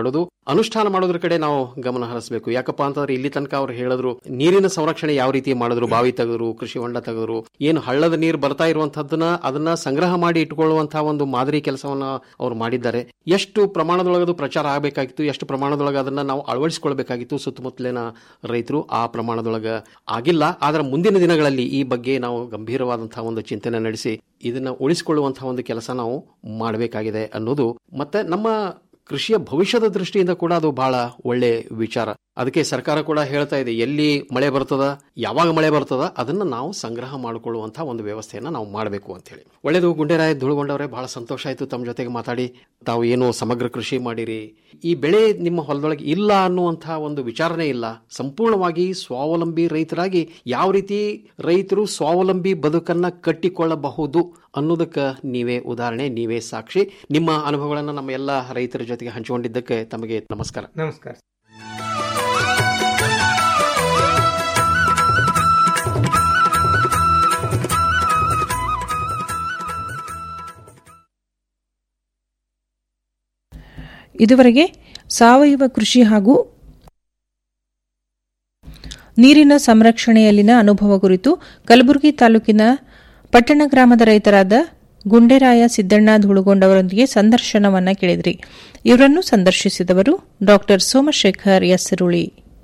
ಅನುಷ್ಠಾನ ಮಾಡೋದ್ರ ಕಡೆ ನಾವು ಗಮನ ಹರಿಸಬೇಕು ಯಾಕಪ್ಪ ಅಂತಂದ್ರೆ ಇಲ್ಲಿ ತನಕ ಅವ್ರು ಹೇಳಿದ್ರು ನೀರಿನ ಸಂರಕ್ಷಣೆ ಯಾವ ರೀತಿ ಮಾಡಿದ್ರು ಬಾವಿ ತೆಗೆದ್ರು ಕೃಷಿ ಹೊಂಡ ತೆಗೆದ್ರು ಏನು ಹಳ್ಳದ ನೀರು ಬರ್ತಾ ಇರುವಂತದ್ದನ್ನ ಅದನ್ನ ಸಂಗ್ರಹ ಮಾಡಿ ಇಟ್ಕೊಳ್ಳುವಂತಹ ಒಂದು ಮಾದರಿ ಕೆಲಸವನ್ನ ಅವ್ರು ಮಾಡಿದ್ದಾರೆ ಎಷ್ಟು ಪ್ರಮಾಣದೊಳಗೆ ಅದು ಪ್ರಚಾರ ಆಗಬೇಕಾಗಿತ್ತು ಎಷ್ಟು ಪ್ರಮಾಣದೊಳಗೆ ಅದನ್ನ ನಾವು ಅಳವಡಿಸಿಕೊಳ್ಬೇಕಾಗಿತ್ತು ಸುತ್ತಮುತ್ತಲಿನ ರೈತರು ಆ ಪ್ರಮಾಣದೊಳಗೆ ಆಗಿಲ್ಲ ಆದ್ರೆ ಮುಂದಿನ ದಿನಗಳಲ್ಲಿ ಈ ಬಗ್ಗೆ ನಾವು ಗಂಭೀರವಾದಂತಹ ಒಂದು ಚಿಂತನೆ ನಡೆಸಿ ಇದನ್ನ ಉಳಿಸಿಕೊಳ್ಳುವಂತಹ ಒಂದು ಕೆಲಸ ನಾವು ಮಾಡಬೇಕಾಗಿದೆ ಅನ್ನೋದು ಮತ್ತೆ ನಮ್ಮ ಕೃಷಿಯ ಭವಿಷ್ಯದ ದೃಷ್ಟಿಯಿಂದ ಕೂಡ ಅದು ಬಹಳ ಒಳ್ಳೆ ವಿಚಾರ ಅದಕ್ಕೆ ಸರ್ಕಾರ ಕೂಡ ಹೇಳ್ತಾ ಇದೆ ಎಲ್ಲಿ ಮಳೆ ಬರ್ತದ ಯಾವಾಗ ಮಳೆ ಬರ್ತದ ಅದನ್ನ ನಾವು ಸಂಗ್ರಹ ಮಾಡಿಕೊಳ್ಳುವಂತಹ ಒಂದು ವ್ಯವಸ್ಥೆಯನ್ನ ನಾವು ಮಾಡಬೇಕು ಅಂತ ಹೇಳಿ ಒಳ್ಳೇದು ಗುಂಡೇರಾಯ ಧುಳುಗೊಂಡವ್ರೆ ಬಹಳ ಸಂತೋಷ ಆಯ್ತು ತಮ್ಮ ಜೊತೆಗೆ ಮಾತಾಡಿ ತಾವು ಏನು ಸಮಗ್ರ ಕೃಷಿ ಮಾಡಿರಿ ಈ ಬೆಳೆ ನಿಮ್ಮ ಹೊಲದೊಳಗೆ ಇಲ್ಲ ಅನ್ನುವಂತಹ ಒಂದು ವಿಚಾರನೆ ಇಲ್ಲ ಸಂಪೂರ್ಣವಾಗಿ ಸ್ವಾವಲಂಬಿ ರೈತರಾಗಿ ಯಾವ ರೀತಿ ರೈತರು ಸ್ವಾವಲಂಬಿ ಬದುಕನ್ನ ಕಟ್ಟಿಕೊಳ್ಳಬಹುದು ಅನ್ನೋದಕ್ಕೆ ನೀವೇ ಉದಾಹರಣೆ ನೀವೇ ಸಾಕ್ಷಿ ನಿಮ್ಮ ಅನುಭವಗಳನ್ನು ನಮ್ಮ ಎಲ್ಲ ರೈತರ ಜೊತೆಗೆ ಹಂಚಿಕೊಂಡಿದ್ದಕ್ಕೆ ತಮಗೆ ನಮಸ್ಕಾರ ನಮಸ್ಕಾರ ಇದುವರೆಗೆ ಸಾವಯವ ಕೃಷಿ ಹಾಗೂ ನೀರಿನ ಸಂರಕ್ಷಣೆಯಲ್ಲಿನ ಅನುಭವ ಕುರಿತು ಕಲಬುರಗಿ ತಾಲೂಕಿನ ಪಟ್ಟಣ ಗ್ರಾಮದ ರೈತರಾದ ಗುಂಡೆರಾಯ ಸಿದ್ದಣ್ಣ ಧುಳುಗೊಂಡವರೊಂದಿಗೆ ಸಂದರ್ಶನವನ್ನ ಕೇಳಿದ್ರಿ ಇವರನ್ನು ಸಂದರ್ಶಿಸಿದವರು ಡಾ ಸೋಮಶೇಖರ್ ಯಸ್ರುಳಿ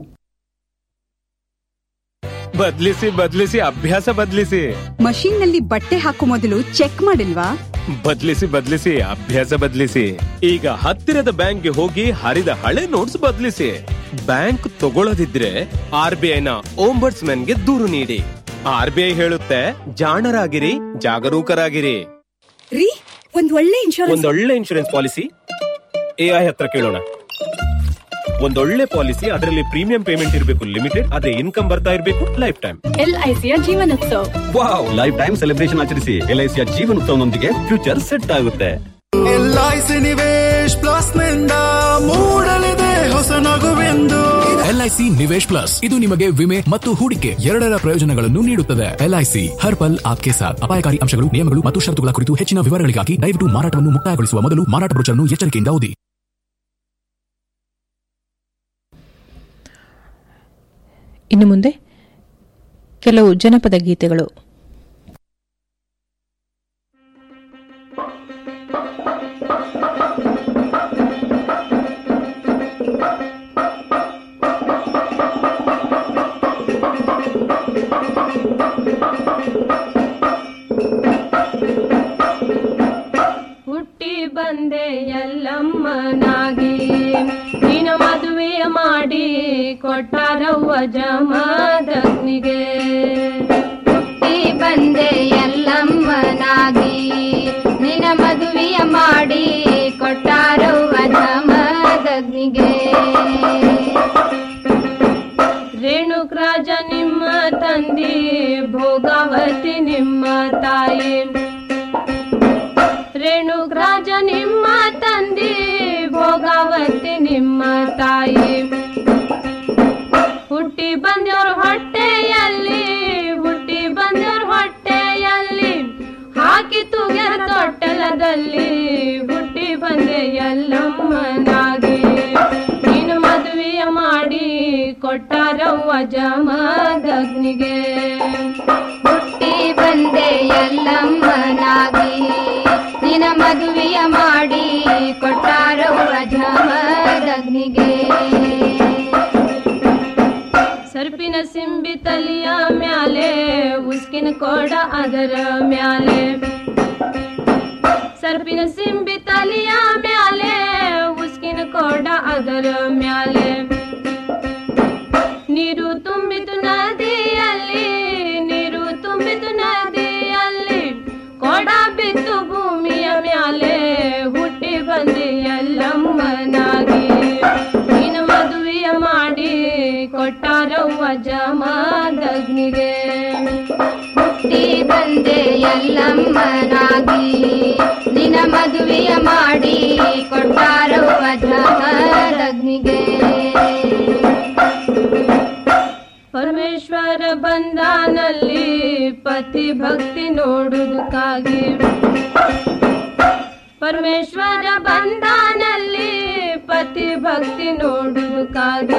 ಬದ್ಲಿಸಿ ಬದ್ಲಿಸಿ ಅಭ್ಯಾಸ ಬದ್ಲಿಸಿ ಮಷೀನ್ ನಲ್ಲಿ ಬಟ್ಟೆ ಹಾಕೋ ಮೊದಲು ಚೆಕ್ ಮಾಡಿಲ್ವಾ ಬದ್ಲಿಸಿ ಬದ್ಲಿಸಿ ಅಭ್ಯಾಸ ಬದ್ಲಿಸಿ ಈಗ ಹತ್ತಿರದ ಬ್ಯಾಂಕ್ಗೆ ಹೋಗಿ ಹರಿದ ಹಳೆ ನೋಟ್ಸ್ ಬದ್ಲಿಸಿ ಬ್ಯಾಂಕ್ ತಗೊಳ್ಳದಿದ್ರೆ ಆರ್ ಬಿ ಐನ ಗೆ ದೂರು ನೀಡಿ ಆರ್ ಬಿ ಐ ಹೇಳುತ್ತೆ ಜಾಣರಾಗಿರಿ ಜಾಗರೂಕರಾಗಿರಿ ರೀ ಒಂದ್ ಒಳ್ಳೆ ಇನ್ಶೂರೆನ್ಸ್ ಒಂದೊಳ್ಳೆ ಇನ್ಶೂರೆನ್ಸ್ ಪಾಲಿಸಿ ಎಐ ಹತ್ರ ಕೇಳೋಣ ಒಂದೊಳ್ಳೆ ಪಾಲಿಸಿ ಅದರಲ್ಲಿ ಪ್ರೀಮಿಯಂ ಪೇಮೆಂಟ್ ಇರಬೇಕು ಲಿಮಿಟೆಡ್ ಅದೇ ಇನ್ಕಮ್ ಬರ್ತಾ ಇರಬೇಕು ಲೈಫ್ ಟೈಮ್ ಎಲ್ಐಸಿಯ ಜೀವನೋತ್ಸವ ವಾವ್ ಲೈಫ್ ಟೈಮ್ ಸೆಲೆಬ್ರೇಷನ್ ಆಚರಿಸಿ ಎಲ್ಐಸಿಯ ಜೀವನೋತ್ಸವನೊಂದಿಗೆ ಫ್ಯೂಚರ್ ಸೆಟ್ ಆಗುತ್ತೆ ಎಲ್ಐಸಿ ನಿವೇಶ್ ಪ್ಲಸ್ ನಿಂದ ಮೂಡಲಿದೆ ಹೊಸ ನಗುವೆಂದು ಎಲ್ಐಸಿ ನಿವೇಶ್ ಪ್ಲಸ್ ಇದು ನಿಮಗೆ ವಿಮೆ ಮತ್ತು ಹೂಡಿಕೆ ಎರಡರ ಪ್ರಯೋಜನಗಳನ್ನು ನೀಡುತ್ತದೆ ಎಲ್ಐಸಿ ಹರ್ ಪಲ್ ಆಪ್ಕೆ ಸಾಥ್ ಅಪಾಯಕಾರಿ ಅಂಶಗಳು ನಿಯಮಗಳು ಮತ್ತು ಷರತ್ತುಗಳ ಕುರಿತು ಹೆಚ್ಚಿನ ವಿವರಗಳಿಗಾಗಿ ದಯವಿಟ್ಟು ಮಾರಾಟವನ್ನು ಮುಕ್ತಾಯಗೊಳಿಸುವ ಮೊದಲು ಮಾರಾಟ ಬ್ರೋಚರ್ನ್ನು ಎಚ್ಚರಿಕೆಯಿಂದ ಓದಿ ಇನ್ನು ಮುಂದೆ ಕೆಲವು ಜನಪದ ಗೀತೆಗಳು ಹುಟ್ಟಿ ಬಂದೆ ಎಲ್ಲಮ್ಮನಾಗಿ ನಿನ ಮದುವೆಯ ಮಾಡಿ ಕೊಟ್ಟಾರವ್ವ ಜಮದಗ್ನಿಗೆ ಹುಟ್ಟಿ ಬಂದೆ ಎಲ್ಲಮ್ಮನಾಗಿ ನಿನ ಮದುವೆಯ ಮಾಡಿ ಕೊಟ್ಟಾರವ್ವ ಜಮದಗ್ನಿಗೆ ರೇಣುಕ್ರಾಜ ನಿಮ್ಮ ತಂದಿ ಭೋಗಾವತಿ ನಿಮ್ಮ ತಾಯಿ ರೇಣುಗ್ರಾಜ ನಿಮ್ಮ ತಂದಿ ಭೋಗಾವತಿ ನಿಮ್ಮ ತಾಯಿ ಹುಟ್ಟಿ ಬಂದವ್ರ ಹೊಟ್ಟೆಯಲ್ಲಿ ಹುಟ್ಟಿ ಬಂದವ್ರ ಹೊಟ್ಟೆಯಲ್ಲಿ ಹಾಕಿ ತುಗ್ಯ ತೊಟ್ಟಲದಲ್ಲಿ ಹುಟ್ಟಿ ಬಂದೆ ಎಲ್ಲಮ್ಮನಾಗಿ ನೀನು ಮದುವೆಯ ಮಾಡಿ ಕೊಟ್ಟಾರವ್ವ ಜಮದಗ್ನಿಗೆ ಹುಟ್ಟಿ ಬಂದೆ ಎಲ್ಲಮ್ಮನಾಗಿ ನಿನ ಮದುವೆಯ ಮಾಡಿ ಕೊಟ್ಟಾರವ್ವ ಜಮದಗ್ನಿಗೆ ಸರ್ಪಿನ ಸಿಂಬಿ ತಲಿಯ ಮ್ಯಾಲೆ ಉಸ್ಕಿನ ಕೋಡ ಅದರ ಮ್ಯಾಲೆ ಸರ್ಪಿನ ಸಿಂಬಿ ತಲಿಯ ಮ್ಯಾಲೆ ಉಸ್ಕಿನ ಕೋಡ ಅದರ ಮ್ಯಾಲೆ ನೀರು ತುಂಬಿತು ನದಿಯಲ್ಲಿ ನೀರು ತುಂಬಿತು ನದಿಯಲ್ಲಿ ಕೊಡ ಬಿತ್ತು ಭೂಮಿಯ ಮ್ಯಾಲೆ ಹುಟ್ಟಿ ಬಂದೆ ಎಲ್ಲಮ್ಮನಾಗಿ ನೀನು ಮದುವೆಯ ಮಾಡಿ ಕೊಟ್ಟಾರವ್ವ ಜಮದಗ್ನಿಗೆ ಹುಟ್ಟಿ ಬಂದೆ ಎಲ್ಲಮ್ಮನಾಗಿ ನಿನ ಮದುವೆಯ ಮಾಡಿ ಕೊಟ್ಟಾರವ್ವ ಜಮದಗ್ನಿಗೆ ಪರಮೇಶ್ವರ ಬಂದಾನಲ್ಲಿ ಪತಿ ಭಕ್ತಿ ನೋಡುವುದಕ್ಕಾಗಿ ಪರಮೇಶ್ವರ ಬಂದಾನಲ್ಲಿ ಪತಿ ಭಕ್ತಿ ನೋಡುವುದಕ್ಕಾಗಿ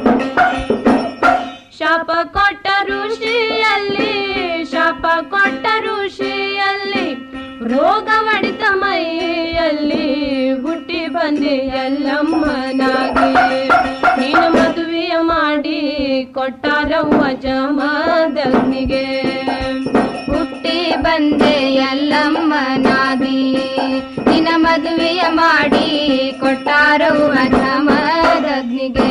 ಶಾಪ ಕೊಟ್ಟ ಋಷಿಯಲ್ಲಿ ಶಾಪ ಕೊಟ್ಟ ಋಷಿಯಲ್ಲಿ ರೋಗ ಹೊಡಿತ ಮೈಯಲ್ಲಿ ಹುಟ್ಟಿ ಬಂದೆ ಎಲ್ಲಮ್ಮನಾಗಿ ನೀನು ಮದುವೆಯ ಮಾಡಿ ಕೊಟ್ಟಾರವ್ವ ಜಮದಗ್ನಿಗೆ ಹುಟ್ಟಿ ಬಂದೆ ಎಲ್ಲಮ್ಮನಾಗಿ ನಿನ ಮದುವೆಯ ಮಾಡಿ ಕೊಟ್ಟಾರವ್ವ ಜಮದಗ್ನಿಗೆ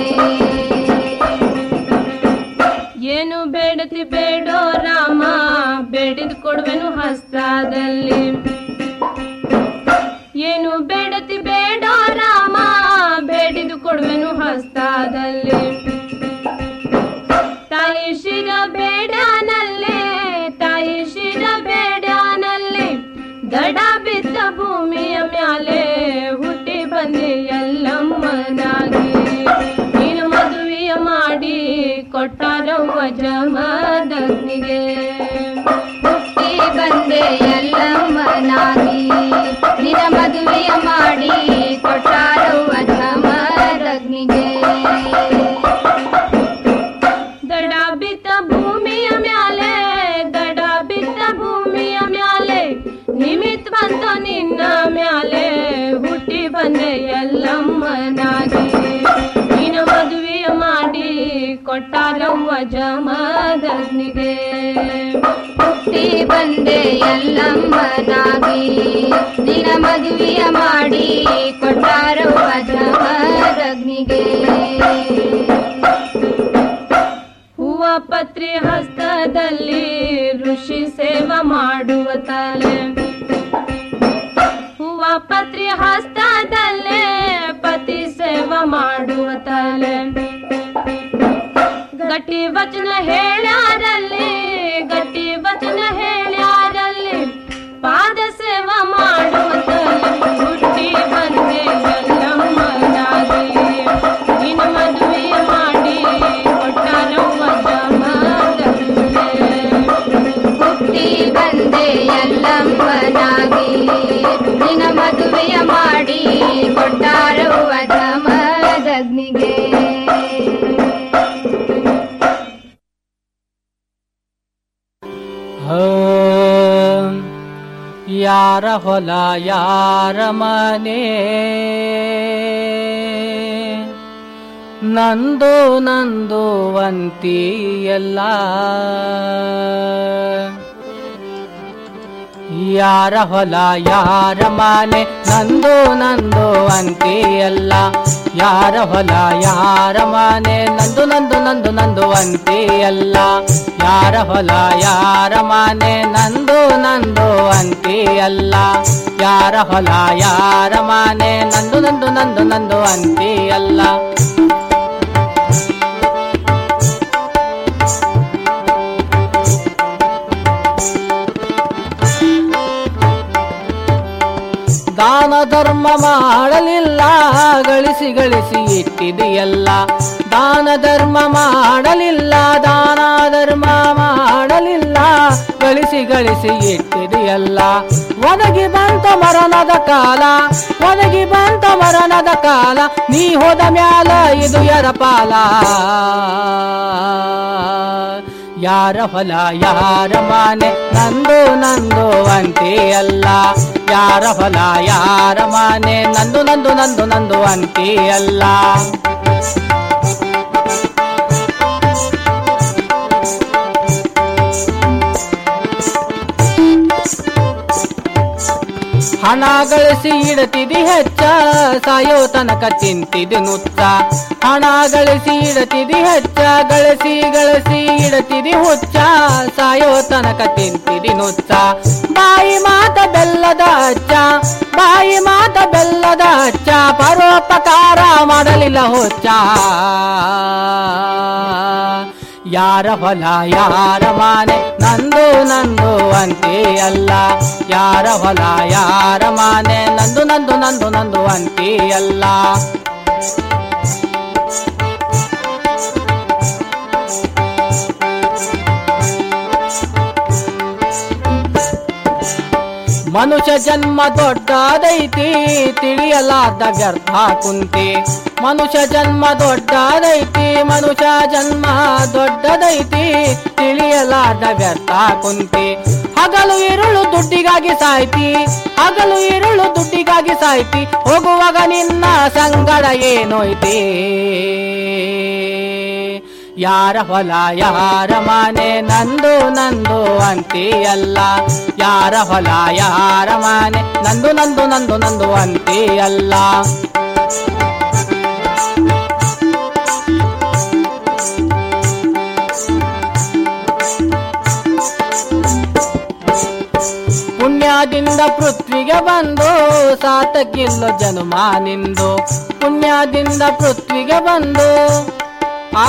ಏನು ಬೇಡತಿ ಬೇಡೋ ರಾಮ ಬೇಡಿದ್ ಕೊಡುವೆನು ಹಸ್ತದಲ್ಲಿ ಏನು ಬೇಡತಿ ಬೇಡೋ ರಾಮ ಬೇಡಿದು ಕೊಡುವೆನು ಹಸ್ತದಲ್ಲಿ ತಾಯಿ ಶಿರ ಬೇಡನಲ್ಲಿ ತಾಯಿ ಶಿರ ಬೇಡನಲ್ಲಿ ದಡ ಬಿದ್ದ ಭೂಮಿಯ ಮ್ಯಾಲೆ ಹುಟ್ಟಿ ಬಂದೆ ಎಲ್ಲಮ್ಮನಾಗಿ ನೀನು ಮದುವೆಯ ಮಾಡಿ ಕೊಟ್ಟಾರವ್ವ ಜಮದಗ್ನಿಗೆ ಹುಟ್ಟಿ ಬಂದೆ ಎಲ್ಲಮ್ಮನಾಗಿ ನಿನ ಮದುವೆಯ ಮಾಡಿ ಕೊಟ್ಟಾರವ್ವ ಜಮದಗ್ನಿಗೆ ದಡ ಬಿದ್ದ ಭೂಮಿಯ ಮ್ಯಾಲೆ ದಡ ಬಿದ್ದ ಭೂಮಿಯ ಮ್ಯಾಲೆ ನಿಮಿತ್ ಬಂತ ನಿನ್ನ ಮ್ಯಾಲೆ ಹುಟ್ಟಿ ಬಂದೆ ಎಲ್ಲಮ್ಮನಾಗಿ ನಿನ್ನ ಮದುವೆಯ ಮಾಡಿ ಕೊಟ್ಟಾರವ್ವ ಜಮದಗ್ನಿಗೆ ಹುಟ್ಟಿ ಬಂದೆ ಎಲ್ಲಮ್ಮನಾಗಿ ನಿನ ಮದುವೆಯ ಮಾಡಿ ಕೊಟ್ಟಾರವ್ವ ಜಮದಗ್ನಿಗೆ ಹೂವ ಪತ್ರಿ ಹಸ್ತದಲ್ಲಿ ಋಷಿ ಸೇವಾ ಮಾಡುವ ತಲೆ ಹೂವ ಪತ್ರಿ ಹಸ್ತದಲ್ಲೇ ಪತಿ ಸೇವಾ ಮಾಡುವ ತಲೆ ಗಟ್ಟಿ ವಚನ ಹೇಳ್ಯಾರಲ್ಲಿ ಗಟ್ಟಿ ವಚನ ಹೇಳ್ಯಾರಲ್ಲಿ ಪಾದ ಸೇವಾ ಮಾಡುವ ತಲೆ ಹುಟ್ಟಿ ಬಂದೆ ಎಲ್ಲಮ್ಮನಾಗಿ ನಿನ್ನ ಮದುವೆಯ ಮಾಡಿ ಕೊಟ್ಟಾರವ್ವ ಜಮದಗ್ನಿಗೆ. ಹುಟ್ಟಿ ಬಂದೆ ಎಲ್ಲಮ್ಮನಾಗಿ ನಿನ ಮದುವೆಯ ಮಾಡಿ ಕೊಟ್ಟಾರವ್ವ ಜಮದಗ್ನಿಗೆ ಯಾರ ಹೊಲ ಯಾರ ಮನೆ ನಂದು ನಂದು ಅಂತಿ ಎಲ್ಲ ಯಾರ ಹೊಲ ಯಾರ ಮನೆ ನಂದು ನಂದು ಅಂತಿ ಎಲ್ಲ ಯಾರ ಹೊಲ ಯಾರ ಮನೆ ನಂದು ನಂದು ನಂದು ನಂದು ಅಂತಿ ಎಲ್ಲ ಯಾರ ಹೊಲ ಯಾರ ಮನೆ ನಂದು ನಂದು ಅಂತಿ ಎಲ್ಲ ಯಾರ ಹೊಲ ಯಾರ ಮನೆ ನಂದು ನಂದು ನಂದು ನಂದು ಅಂತಿ ಎಲ್ಲ ದಾನ ಧರ್ಮ ಮಾಡಲಿಲ್ಲ ಗಳಿಸಿ ಗಳಿಸಿ ಇಟ್ಟಿದೆಯಲ್ಲ ದಾನ ಧರ್ಮ ಮಾಡಲಿಲ್ಲ ದಾನ ಧರ್ಮ ಮಾಡಲಿಲ್ಲ ಗಳಿಸಿ ಗಳಿಸಿ ಇಟ್ಟಿದೆಯಲ್ಲ ಒದಗಿ ಬಂತ ಮರಣದ ಕಾಲ ಒದಗಿ ಬಂತ ಮರಣದ ಕಾಲ ನೀ ಹೋದ ಮ್ಯಾಲ ಇದು ಯರ ಪಾಲ ಯಾರ ಹೊಲ ಯಾರ ಮನೆ ನಂದು ನಂದು ಅಂತೆ ಅಲ್ಲ ಯಾರ ಹೊಲ ಯಾರ ಮನೆ ನಂದು ನಂದು ನಂದು ನಂದು ಅಂತೆ ಅಲ್ಲ ಹಣ ಗಳಿಸಿ ಇಡತಿದಿ ಹೆಚ್ಚ ಸಾಯೋ ತನಕ ತಿಂತಿದಿ ನುಚ್ಚ ಹಣ ಗಳಿಸಿ ಇಡತಿದಿ ಹೆಚ್ಚ ಗಳಿಸಿ ಗಳಿಸಿ ಇಡತಿದಿ ಹುಚ್ಚ ಸಾಯೋ ತನಕ ತಿಂತಿದಿ ನುಚ್ಚ ಬಾಯಿ ಮಾತ ಬೆಲ್ಲದ ಅಚ್ಚ ಬಾಯಿ ಮಾತ ಬೆಲ್ಲದ ಅಚ್ಚ ಪರೋಪಕಾರ ಮಾಡಲಿಲ್ಲ ಹುಚ್ಚ ಯಾರ ಹೊಲ ಯಾರ ಮಾನೆ ನಂದು ನಂದು ಅಂತೆ ಅಲ್ಲ ಯಾರ ಹೊಲ ಯಾರ ಮಾನೆ ನಂದು ನಂದು ನಂದು ನಂದು ಅಂತೆ ಅಲ್ಲ ಮನುಷ್ಯ ಜನ್ಮ ದೊಡ್ಡದೈತಿ ತಿಳಿಯಲಾದ ವ್ಯರ್ಥ ಕುಂತಿ ಮನುಷ್ಯ ಜನ್ಮ ದೊಡ್ಡದೈತಿ ಮನುಷ್ಯ ಜನ್ಮ ದೊಡ್ಡದೈತಿ ತಿಳಿಯಲಾದ ವ್ಯರ್ಥ ಕುಂತಿ ಹಗಲು ಇರುಳು ದುಡ್ಡಿಗಾಗಿ ಸಾಯ್ತಿ ಹಗಲು ಇರುಳು ದುಡ್ಡಿಗಾಗಿ ಸಾಯ್ತಿ ಹೋಗುವಾಗ ನಿನ್ನ ಸಂಗಡ ಏನೋಯ್ತಿ ಯಾರ ಹೊಲ ಯಾರ ಮನೆ ನಂದು ನಂದು ಅಂತೀಯಲ್ಲ ಯಾರ ಹೊಲ ಯಾರ ಮನೆ ನಂದು ನಂದು ನಂದು ನಂದು ಅಂತೀಯಲ್ಲ ಪುಣ್ಯದಿಂದ ಪೃಥ್ವಿಗೆ ಬಂದು ಸಾತಕ್ಕಿಲ್ಲ ಜನುಮ ನಿಂದು ಪುಣ್ಯದಿಂದ ಪೃಥ್ವಿಗೆ ಬಂದು ಆ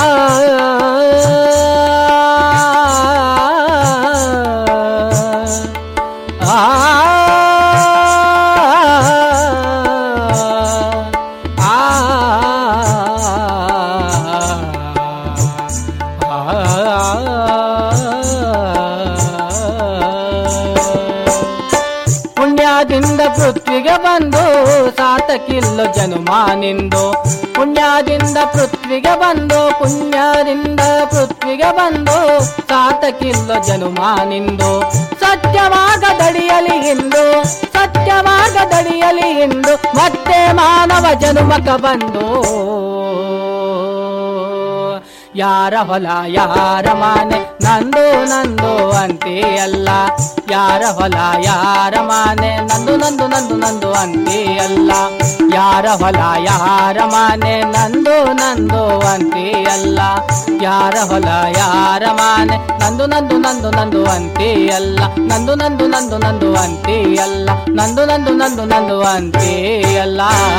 ಪುಣ್ಯದಿಂದ ಪೃಥ್ವಿಗೆ ಬಂದು ಸಾತಕ್ಕಿಲ್ಲ ಜನುಮ ನಿಂದು ಪುಣ್ಯದಿಂದ ಪೃಥ್ವಿಗೆ ಬಂದು ಪುಣ್ಯದಿಂದ ಪೃಥ್ವಿಗೆ ಬಂದು ಸಾತಕ್ಕಿಲ್ಲ ಜನುಮ ನಿಂದು ಸತ್ಯವಾಗದಡಿಯಲಿ ಇಂದು ಸತ್ಯವಾಗದಡಿಯಲಿ ಇಂದು ಮತ್ತೆ ಮಾನವ ಜನುಮಕ ಬಂದು ಯಾರ ಹೊಲ ಯಾರ ಮನೆ ನಂದು ನಂದು ಅಂತೀಯಲ್ಲ ಯಾರ ಹೊಲ ಯಾರ ಮನೆ ನಂದು ನಂದು ನಂದು ನಂದು ಅಂತೀಯಲ್ಲ ಯಾರ ಹೊಲ ಯಾರ ಮನೆ ನಂದು ನಂದು ಅಂತೀಯಲ್ಲ ಯಾರ ಹೊಲ ಯಾರ ಮನೆ ನಂದು ನಂದು ನಂದು ನಂದು ಅಂತೀಯಲ್ಲ ನಂದು ನಂದು ನಂದು ನಂದು ಅಂತೀಯಲ್ಲ ನಂದು ನಂದು ನಂದು ನಂದು ಅಂತೀಯಲ್ಲ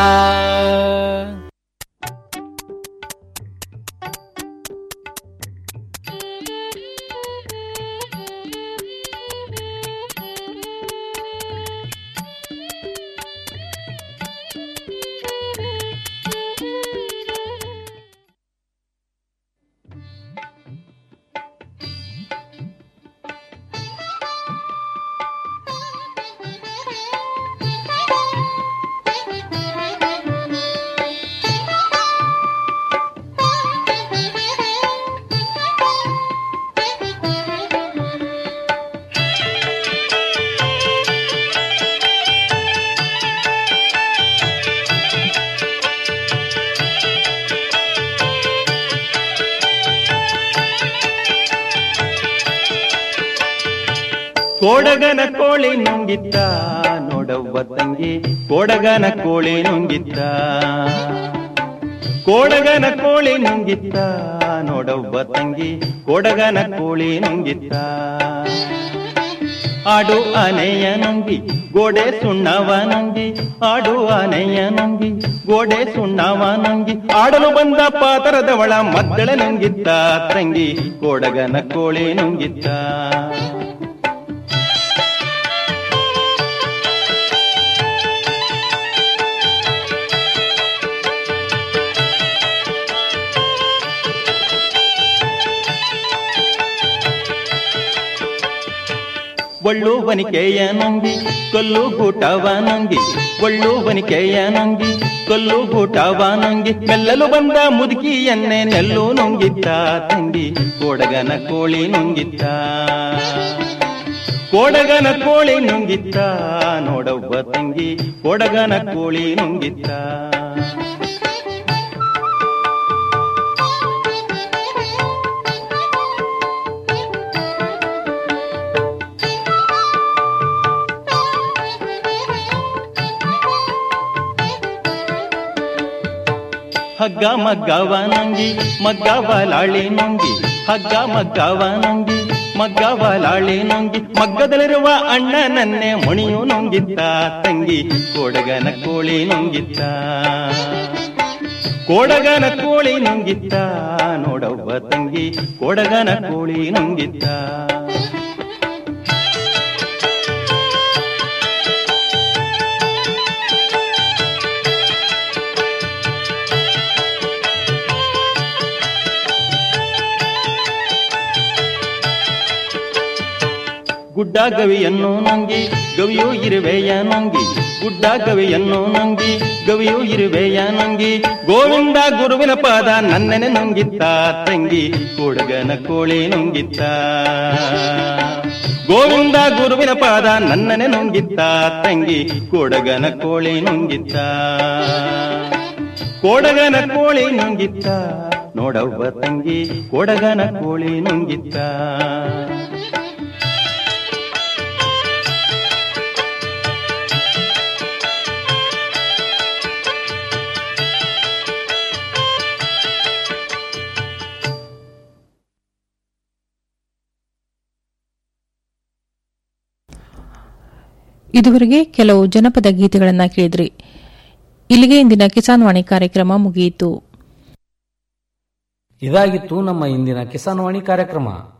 ಕೋಡಗನ ಕೋಳಿ ನುಂಗಿತ್ತ ನೋಡವ್ವ ತಂಗಿ ಕೋಡಗನ ಕೋಳಿ ನುಂಗಿತ್ತ ಕೋಡಗನ ಕೋಳಿ ನುಂಗಿತ್ತ ನೋಡವ್ವ ತಂಗಿ ಕೋಡಗನ ಕೋಳಿ ನುಂಗಿತ್ತ ಆಡು ಆನೆಯ ನುಂಗಿ ಗೋಡೆ ಸುಣ್ಣವ ನುಂಗಿ ಆಡು ಆನೆಯ ನುಂಗಿ ಗೋಡೆ ಸುಣ್ಣವ ನುಂಗಿ ಆಡಲು ಬಂದ ಪಾತರದವಳ ಮದ್ದಳ ನುಂಗಿತ್ತ ತಂಗಿ ಕೋಡಗನ ಕೋಳಿ ನುಂಗಿತ್ತ ಒಳ್ಳು ವನಿಕೆಯ ನುಂಗಿ ಕೊಲ್ಲು ಗೂಟವ ನುಂಗಿ ಒಳ್ಳು ವನಿಕೆಯ ನುಂಗಿ ಕೊಲ್ಲು ಗೂಟವ ನುಂಗಿ ಮೆಲ್ಲಲು ಬಂದ ಮುದುಕಿಯನ್ನೇ ನೆಲ್ಲು ನುಂಗಿದ್ದ ತಂಗಿ ಕೋಡಗನ ಕೋಳಿ ನುಂಗಿದ್ದ ಕೋಡಗನ ಕೋಳಿ ನುಂಗಿದ್ದ ನೋಡವ್ವ ತಂಗಿ ಕೋಡಗನ ಕೋಳಿ ನುಂಗಿದ್ದ ಹಗ್ಗ ಮಗ್ಗವ ನಂಗಿ ಮಗ್ಗವ ಲಾಳಿ ನುಂಗಿ ಹಗ್ಗ ಮಗ್ಗವ ನಂಗಿ ಮಗ್ಗವ ಲಾಳಿ ನುಂಗಿ ಮಗ್ಗದಲ್ಲಿರುವ ಅಣ್ಣನನ್ನೇ ಮಣಿಯು ನುಂಗಿದ್ದ ತಂಗಿ ಕೋಡಗನ ಕೋಳಿ ನುಂಗಿದ್ದ ಕೋಡಗನ ಕೋಳಿ ನುಂಗಿದ್ದ ನೋಡವ್ವ ತಂಗಿ ಕೋಡಗನ ಕೋಳಿ ನುಂಗಿದ್ದ ಗುಡ್ಡ ಗವಿಯನ್ನು ನುಂಗಿ ಗವಿಯೋ ಇರುವೆಯ ನುಂಗಿ ಗುಡ್ಡ ಗವಿಯನ್ನು ನುಂಗಿ ಗವಿಯೋ ಇರುವೆಯ ನುಂಗಿ ಗೋವಿಂದ ಗುರುವಿನ ಪಾದ ನನ್ನೆನೆ ನುಂಗಿತ್ತ ತಂಗಿ ಕೊಡಗನ ಕೋಳಿ ನುಂಗಿತ್ತ ಗೋವಿಂದ ಗುರುವಿನ ಪಾದ ನನ್ನನೆ ನುಂಗಿತ್ತ ತಂಗಿ ಕೊಡಗನ ಕೋಳಿ ನುಂಗಿತ್ತ ಕೊಡಗನ ಕೋಳಿ ನುಂಗಿತ್ತ ನೋಡವ್ವ ತಂಗಿ ಕೊಡಗನ ಕೋಳಿ ನುಂಗಿತ್ತ ಇದುವರೆಗೆ ಕೆಲವು ಜನಪದ ಗೀತೆಗಳನ್ನು ಕೇಳಿದ್ರಿ ಇಲ್ಲಿಗೆ ಇಂದಿನ ಕಿಸಾನ್ ವಾಣಿ ಕಾರ್ಯಕ್ರಮ ಮುಗಿಯಿತು ಇದಾಗಿತ್ತು ನಮ್ಮ ಇಂದಿನ ಕಿಸಾನ್ ವಾಣಿ ಕಾರ್ಯಕ್ರಮ